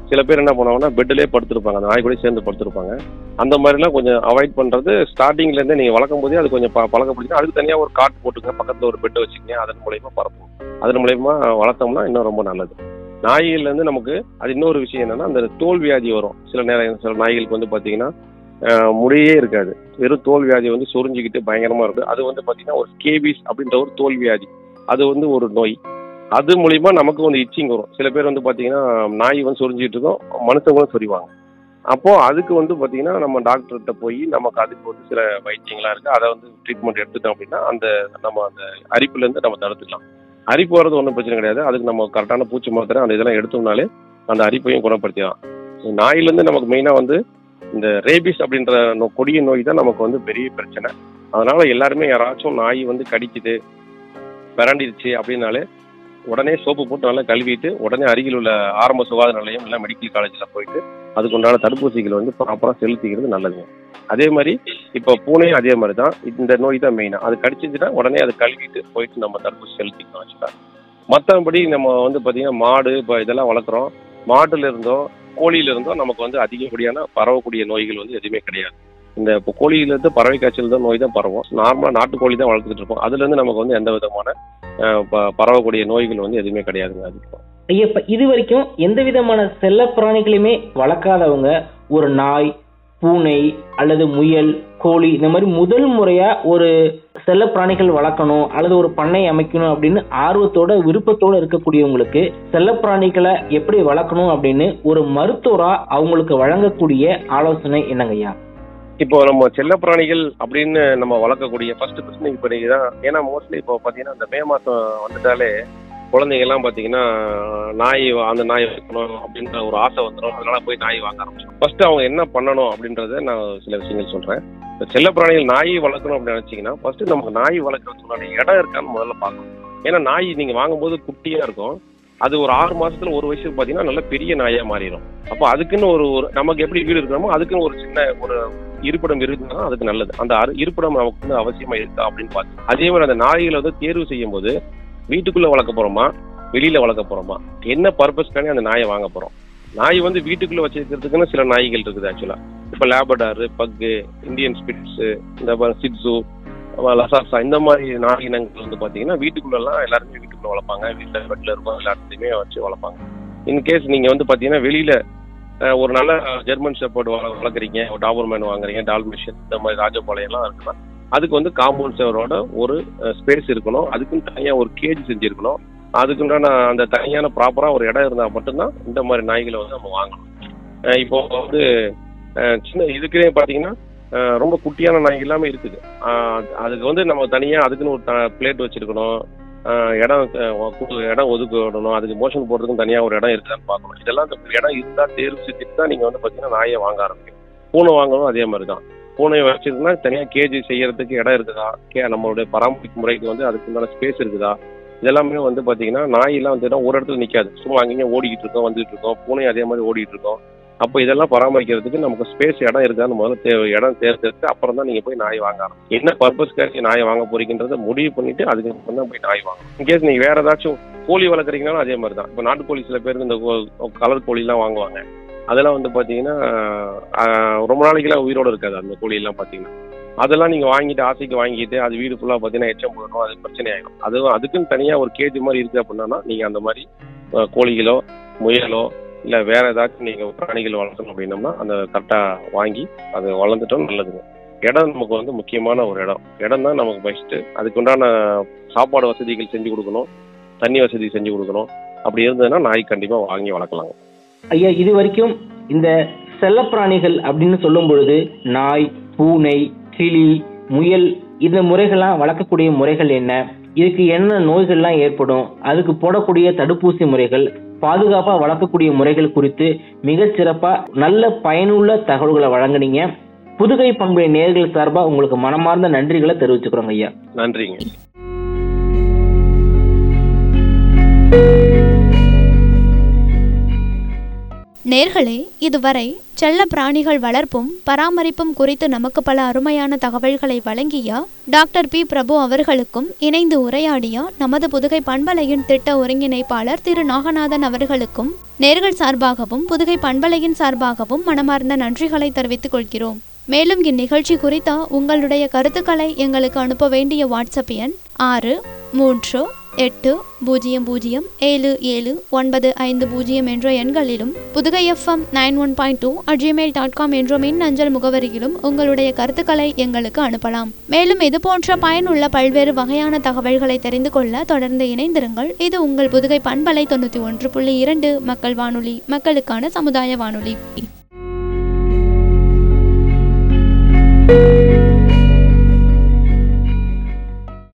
சில பேர் என்ன பண்ணுவாங்கன்னா பெட்லேயே படுத்திருப்பாங்க அந்த நாய் கூட சேர்ந்து படுத்திருப்பாங்க அந்த மாதிரிலாம் கொஞ்சம் அவாய்ட் பண்ணுறது ஸ்டார்டிங்லேருந்தே நீங்கள் வளர்க்கும் போதே அது கொஞ்சம் ப பழக்கப்படுத்தினா அதுக்கு தனியாக ஒரு காட் போட்டுங்க பக்கத்தில் ஒரு பெட் வச்சுக்கங்க அதன் மூலயமா பரப்பும் அதன் மூலயமா வளர்த்தோம்னா இன்னும் ரொம்ப நல்லது நாய்கள்லேருந்து நமக்கு அது இன்னொரு விஷயம் என்னன்னா அந்த தோல் வியாதி வரும் சில நேரம் சில நாய்களுக்கு வந்து பார்த்தீங்கன்னா அஹ், முடியே இருக்காது வெறும் தோல் வியாதி வந்து சொரிஞ்சுக்கிட்டு பயங்கரமா இருக்கு அது வந்து பார்த்தீங்கன்னா ஒரு ஸ்கேபிஸ் அப்படின்ற ஒரு தோல் வியாதி அது வந்து ஒரு நோய் அது மூலியமா நமக்கு வந்து இச்சிங் வரும் சில பேர் வந்து பார்த்தீங்கன்னா நாய் வந்து சொரிஞ்சிட்டு இருக்கோம் மனுஷங்களும் சொரிவாங்க அப்போ அதுக்கு வந்து பார்த்தீங்கன்னா நம்ம டாக்டர்கிட்ட போய் நமக்கு அதுக்கு வந்து சில வைத்தியங்கள்லாம் இருக்கு அதை வந்து ட்ரீட்மெண்ட் எடுத்துட்டோம் அப்படின்னா அந்த நம்ம அந்த அரிப்புலேருந்து நம்ம தடுத்துக்கலாம் அரிப்பு வர்றது ஒன்றும் பிரச்சனை கிடையாது அதுக்கு நம்ம கரெக்டான பூச்சி மாத்திரை அந்த இதெல்லாம் எடுத்தோம்னாலே அந்த அரிப்பையும் குணப்படுத்திடலாம் நாயிலேருந்து நமக்கு மெயினாக வந்து இந்த ரேபிஸ் அப்படின்ற நோ- கொடிய நோய் தான் நமக்கு வந்து பெரிய பிரச்சனை அதனால எல்லாருமே யாராச்சும் நாய் வந்து கடிக்குது பிறண்டிருச்சு அப்படின்னாலே உடனே சோப்பு போட்டு நல்லா கழுவிட்டு உடனே அருகில் உள்ள ஆரம்ப சுகாதார நிலையம் இல்லை மெடிக்கல் காலேஜில் போயிட்டு அதுக்கு உண்டான தடுப்பூசிகள் வந்து ப்ராப்பராக செலுத்திக்கிறது நல்லதுங்க அதே மாதிரி இப்போ பூனையும் அதே மாதிரி தான் இந்த நோய் தான் மெயினாக அது கடிச்சிச்சுன்னா உடனே அதை கழுவிட்டு போயிட்டு நம்ம தடுப்பூசி செலுத்திக்கணும் ஆக்சுவலாக மற்றபடி நம்ம வந்து பார்த்தீங்கன்னா மாடு இப்போ இதெல்லாம் வளர்க்குறோம் மாட்டுல இருந்தோ கோழியில இருந்தோ நமக்கு வந்து அதிகப்படியான பரவக்கூடிய நோய்கள் வந்து எதுவுமே கிடையாது இந்த இப்போ கோழியிலேருந்து பறவை காய்ச்சல் தான் நோய் தான் பரவும் நார்மலாக நாட்டுக்கோழி தான் வளர்த்துக்கிட்டு இருப்போம் அதுலேருந்து நமக்கு வந்து எந்த விதமான அஹ், ப- பரவக்கூடிய நோய்கள் வந்து எதுவுமே கிடையாதுங்க அதுக்கு ஐயா இப்ப இது வரைக்கும் எந்த விதமான செல்ல பிராணிகளையுமே வளர்க்காதவங்க ஒரு நாய் பூனை அல்லது முயல் கோழி இந்த மாதிரி முதல் முறையா ஒரு செல்ல பிராணிகள் வளர்க்கணும் அல்லது ஒரு பண்ணை அமைக்கணும் அப்படின்னு ஆர்வத்தோட விருப்பத்தோட இருக்கக்கூடியவங்களுக்கு செல்ல பிராணிகளை எப்படி வளர்க்கணும் அப்படின்னு ஒரு மருத்துவரா அவங்களுக்கு வழங்கக்கூடிய ஆலோசனை என்னங்க ஐயா இப்போ நம்ம செல்லப்பிராணிகள் அப்படின்னு நம்ம வளர்க்கக்கூடிய ஃபர்ஸ்ட் பிரச்சனை இப்போ நீங்கள் தான் ஏன்னா மோஸ்ட்லி இப்போ பார்த்தீங்கன்னா இந்த மே மாதம் வந்துட்டாலே குழந்தைங்க எல்லாம் பார்த்தீங்கன்னா நாய் வா- அந்த நாய் வைக்கணும் அப்படின்ற ஒரு ஆசை வந்துடும் அதனால போய் நாய் வாங்க ஆரம்பிச்சோம் ஃபர்ஸ்ட் அவங்க என்ன பண்ணணும் அப்படின்றத நான் சில விஷயங்கள் சொல்கிறேன் இந்த செல்லப்பிராணிகள் நாய் வளர்க்கணும் அப்படின்னு நினச்சிங்கன்னா ஃபர்ஸ்ட் நமக்கு நாய் வளர்க்கறதுக்கு முன்னாடி இடம் இருக்கான்னு முதல்ல பார்க்கணும் ஏன்னா நாய் நீங்கள் வாங்கும்போது குட்டியாக இருக்கும் அது ஒரு ஆறு மாசத்துல ஒரு வயசுக்கு பார்த்தீங்கன்னா நல்ல பெரிய நாயா மாறிடும் அப்போ அதுக்குன்னு ஒரு ஒரு நமக்கு எப்படி வீடு இருக்கணுமோ அதுக்குன்னு ஒரு சின்ன ஒரு இருப்பிடம் இருந்தால் அதுக்கு நல்லது அந்த அரு- இருப்பிடம் நமக்கு வந்து அவசியமா இருக்கா அப்படின்னு பார்த்து அதே மாதிரி அந்த நாய்களை வந்து தேர்வு செய்யும் போது வீட்டுக்குள்ள வளர்க்க போறோமா வெளியில வளர்க்க போறோமா என்ன பர்பஸ்க்கானே அந்த நாயை வாங்க போறோம் நாய் வந்து வீட்டுக்குள்ள வச்சிருக்கிறதுக்குன்னு சில நாய்கள் இருக்குது ஆக்சுவலா இப்போ லேபடாரு பக்கு இந்தியன் ஸ்பிட்ஸ் இந்த சிட்ஸு லசாப்ஸா இந்த மாதிரி நாய் இனங்கள் வந்து பாத்தீங்கன்னா வீட்டுக்குள்ளெல்லாம் எல்லாருமே வீட்டுக்குள்ள வளர்ப்பாங்க வீட்டில் பெட்டில் இருக்கும் எல்லாத்தையுமே வச்சு வளர்ப்பாங்க இன்கேஸ் நீங்க வந்து பாத்தீங்கன்னா வெளியில அஹ், ஒரு நல்ல ஜெர்மன் ஷெப்பர்ட் வள வளர்க்குறீங்க ஒரு டாபர்மேன் வாங்குறீங்க டால்மிஷன் இந்த மாதிரி ராஜபாளையம் எல்லாம் இருக்குன்னா அதுக்கு வந்து காம்பவுண்ட் சேவரோட ஒரு ஸ்பேஸ் இருக்கணும் அதுக்குன்னு தனியாக ஒரு கேஜ் செஞ்சிருக்கணும் அதுக்குண்டான அந்த தனியான ப்ராப்பராக ஒரு இடம் இருந்தால் மட்டும்தான் இந்த மாதிரி நாய்களை வந்து நம்ம வாங்கணும் அஹ் இப்போ வந்து அஹ், சின்ன இதுக்குன்னே பார்த்தீங்கன்னா அஹ், ரொம்ப குட்டியான நாய்கள் எல்லாமே இருக்குது அஹ், அதுக்கு வந்து நம்ம தனியாக அதுக்குன்னு ஒரு பிளேட் வச்சிருக்கணும் அஹ், இடம் அஹ், கு- இடம் ஒதுக்கணும் அதுக்கு மோஷன் போடுறதுக்கும் தனியாக ஒரு இடம் இருக்குதான்னு பார்க்கணும் இதெல்லாம் இந்த இடம் இருந்தால் தேர்வு செஞ்சுட்டு தான் நீங்கள் வந்து பார்த்தீங்கன்னா நாயை வாங்க ஆரம்பிக்கும் பூனை வாங்கணும் அதே மாதிரி தான் பூனை வச்சிருந்தா தனியாக கேஜி செய்யறதுக்கு இடம் இருக்குதா கே நம்மளுடைய பராமரிப்பு முறைக்கு வந்து அதுக்கு உண்டான ஸ்பேஸ் இருக்குதா இதெல்லாமே வந்து பார்த்தீங்கன்னா நாயெல்லாம் வந்து ஒரு இடத்துல நிற்காது சும்மா அங்கேயே ஓடிக்கிட்டு இருக்கோம் வந்துட்டு இருக்கோம் பூனை அதே மாதிரி ஓடிட்டு இருக்கோம் அப்போ இதெல்லாம் பராமரிக்கிறதுக்கு நமக்கு ஸ்பேஸ் இடம் இருக்கான்னு முதல்ல தே இடம் தேர்ந்தெடுத்து அப்புறம் தான் நீங்கள் போய் நாய் வாங்க ஆரம்பிக்கும் என்ன பர்பஸ்க்காக நாயை வாங்க போறீங்கன்றத முடிவு பண்ணிட்டு அதுக்கு அப்புறம் தான் போய் நாய் வாங்கணும் இன்கேஸ் நீங்கள் வேற ஏதாச்சும் கோழி வளர்க்குறீங்கனாலும் அதே மாதிரி தான் இப்போ நாட்டுக்கோழி சில பேருக்கு இந்த கோ- கலர் கோழிலாம் வாங்குவாங்க அதெல்லாம் வந்து பார்த்தீங்கன்னா ஆஹ், ரொம்ப நாளைக்கெல்லாம் உயிரோடு இருக்காது அந்த கோழியெல்லாம் பார்த்தீங்கன்னா அதெல்லாம் நீங்கள் வாங்கிட்டு ஆசைக்கு வாங்கிட்டு அது வீடு ஃபுல்லாக பார்த்தீங்கன்னா எச்சம் போயிடும் அது பிரச்சனை ஆகிடும் அது அதுக்குன்னு தனியாக ஒரு கேஜி மாதிரி இருக்குது அப்படின்னா நீங்கள் அந்த மாதிரி ஆஹ், கோழிகளோ முயலோ இல்லை வேற ஏதாச்சும் நீங்கள் பிராணிகள் வளர்க்கணும் அப்படின்னம்னா அந்த கரெக்டாக வாங்கி அதை வளர்ந்துட்டோம் நல்லதுங்க இடம் நமக்கு வந்து முக்கியமான ஒரு இடம் இடம் தான் நமக்கு பெஸ்ட்டு அதுக்குண்டான சாப்பாடு வசதிகள் செஞ்சு கொடுக்கணும் தண்ணி வசதி செஞ்சு கொடுக்கணும் அப்படி இருந்ததுன்னா நாய் கண்டிப்பாக வாங்கி வளர்க்கலாங்க ஐயா இது வரைக்கும் இந்த செல்லப்பிராணிகள் அப்படின்னு சொல்லும் பொழுது நாய் பூனை கிளி முயல் இந்த முறைகள்லாம் வளர்க்கக்கூடிய முறைகள் என்ன இதுக்கு என்ன நோய்கள்லாம் ஏற்படும் அதுக்கு போடக்கூடிய தடுப்பூசி முறைகள் பாதுகாப்பா வளர்க்கக்கூடிய முறைகள் குறித்து மிகச் சிறப்பா நல்ல பயனுள்ள தகவல்களை வழங்குனீங்க புதுகை பண்புடைய நேர்கள் சார்பா உங்களுக்கு மனமார்ந்த நன்றிகளை தெரிவிச்சுக்கிறோங்க ஐயா நன்றிங்க நேர்களே இதுவரை செல்ல பிராணிகள் வளர்ப்பும் பராமரிப்பும் குறித்து நமக்கு பல அருமையான தகவல்களை வழங்கிய டாக்டர் பி பிரபு அவர்களுக்கும் இணைந்து உரையாடிய நமது புதுகை பண்பலையின் திட்ட ஒருங்கிணைப்பாளர் திரு நாகநாதன் அவர்களுக்கும் நேர்கள் சார்பாகவும் புதுகை பண்பலையின் சார்பாகவும் மனமார்ந்த நன்றிகளை தெரிவித்துக் கொள்கிறோம் மேலும் இந்நிகழ்ச்சி குறித்த உங்களுடைய கருத்துக்களை எங்களுக்கு அனுப்ப வேண்டிய வாட்ஸ்அப் எண் ஆறு மூன்று எட்டு பூஜ்ஜியம் பூஜ்ஜியம் ஏழு ஏழு ஒன்பது ஐந்து பூஜ்ஜியம் என்ற எண்களிலும் Pudugai FM nine one point two at Gmail dot com என்ற மின் அஞ்சல் முகவரியிலும் உங்களுடைய கருத்துக்களை எங்களுக்கு அனுப்பலாம் மேலும் இது போன்ற பயனுள்ள பல்வேறு வகையான தகவல்களை தெரிந்து கொள்ள தொடர்ந்து இணைந்திருங்கள் இது உங்கள் புதுகை பண்பலை தொண்ணூற்றி ஒன்று புள்ளி இரண்டு மக்கள் வானொலி மக்களுக்கான சமுதாய வானொலி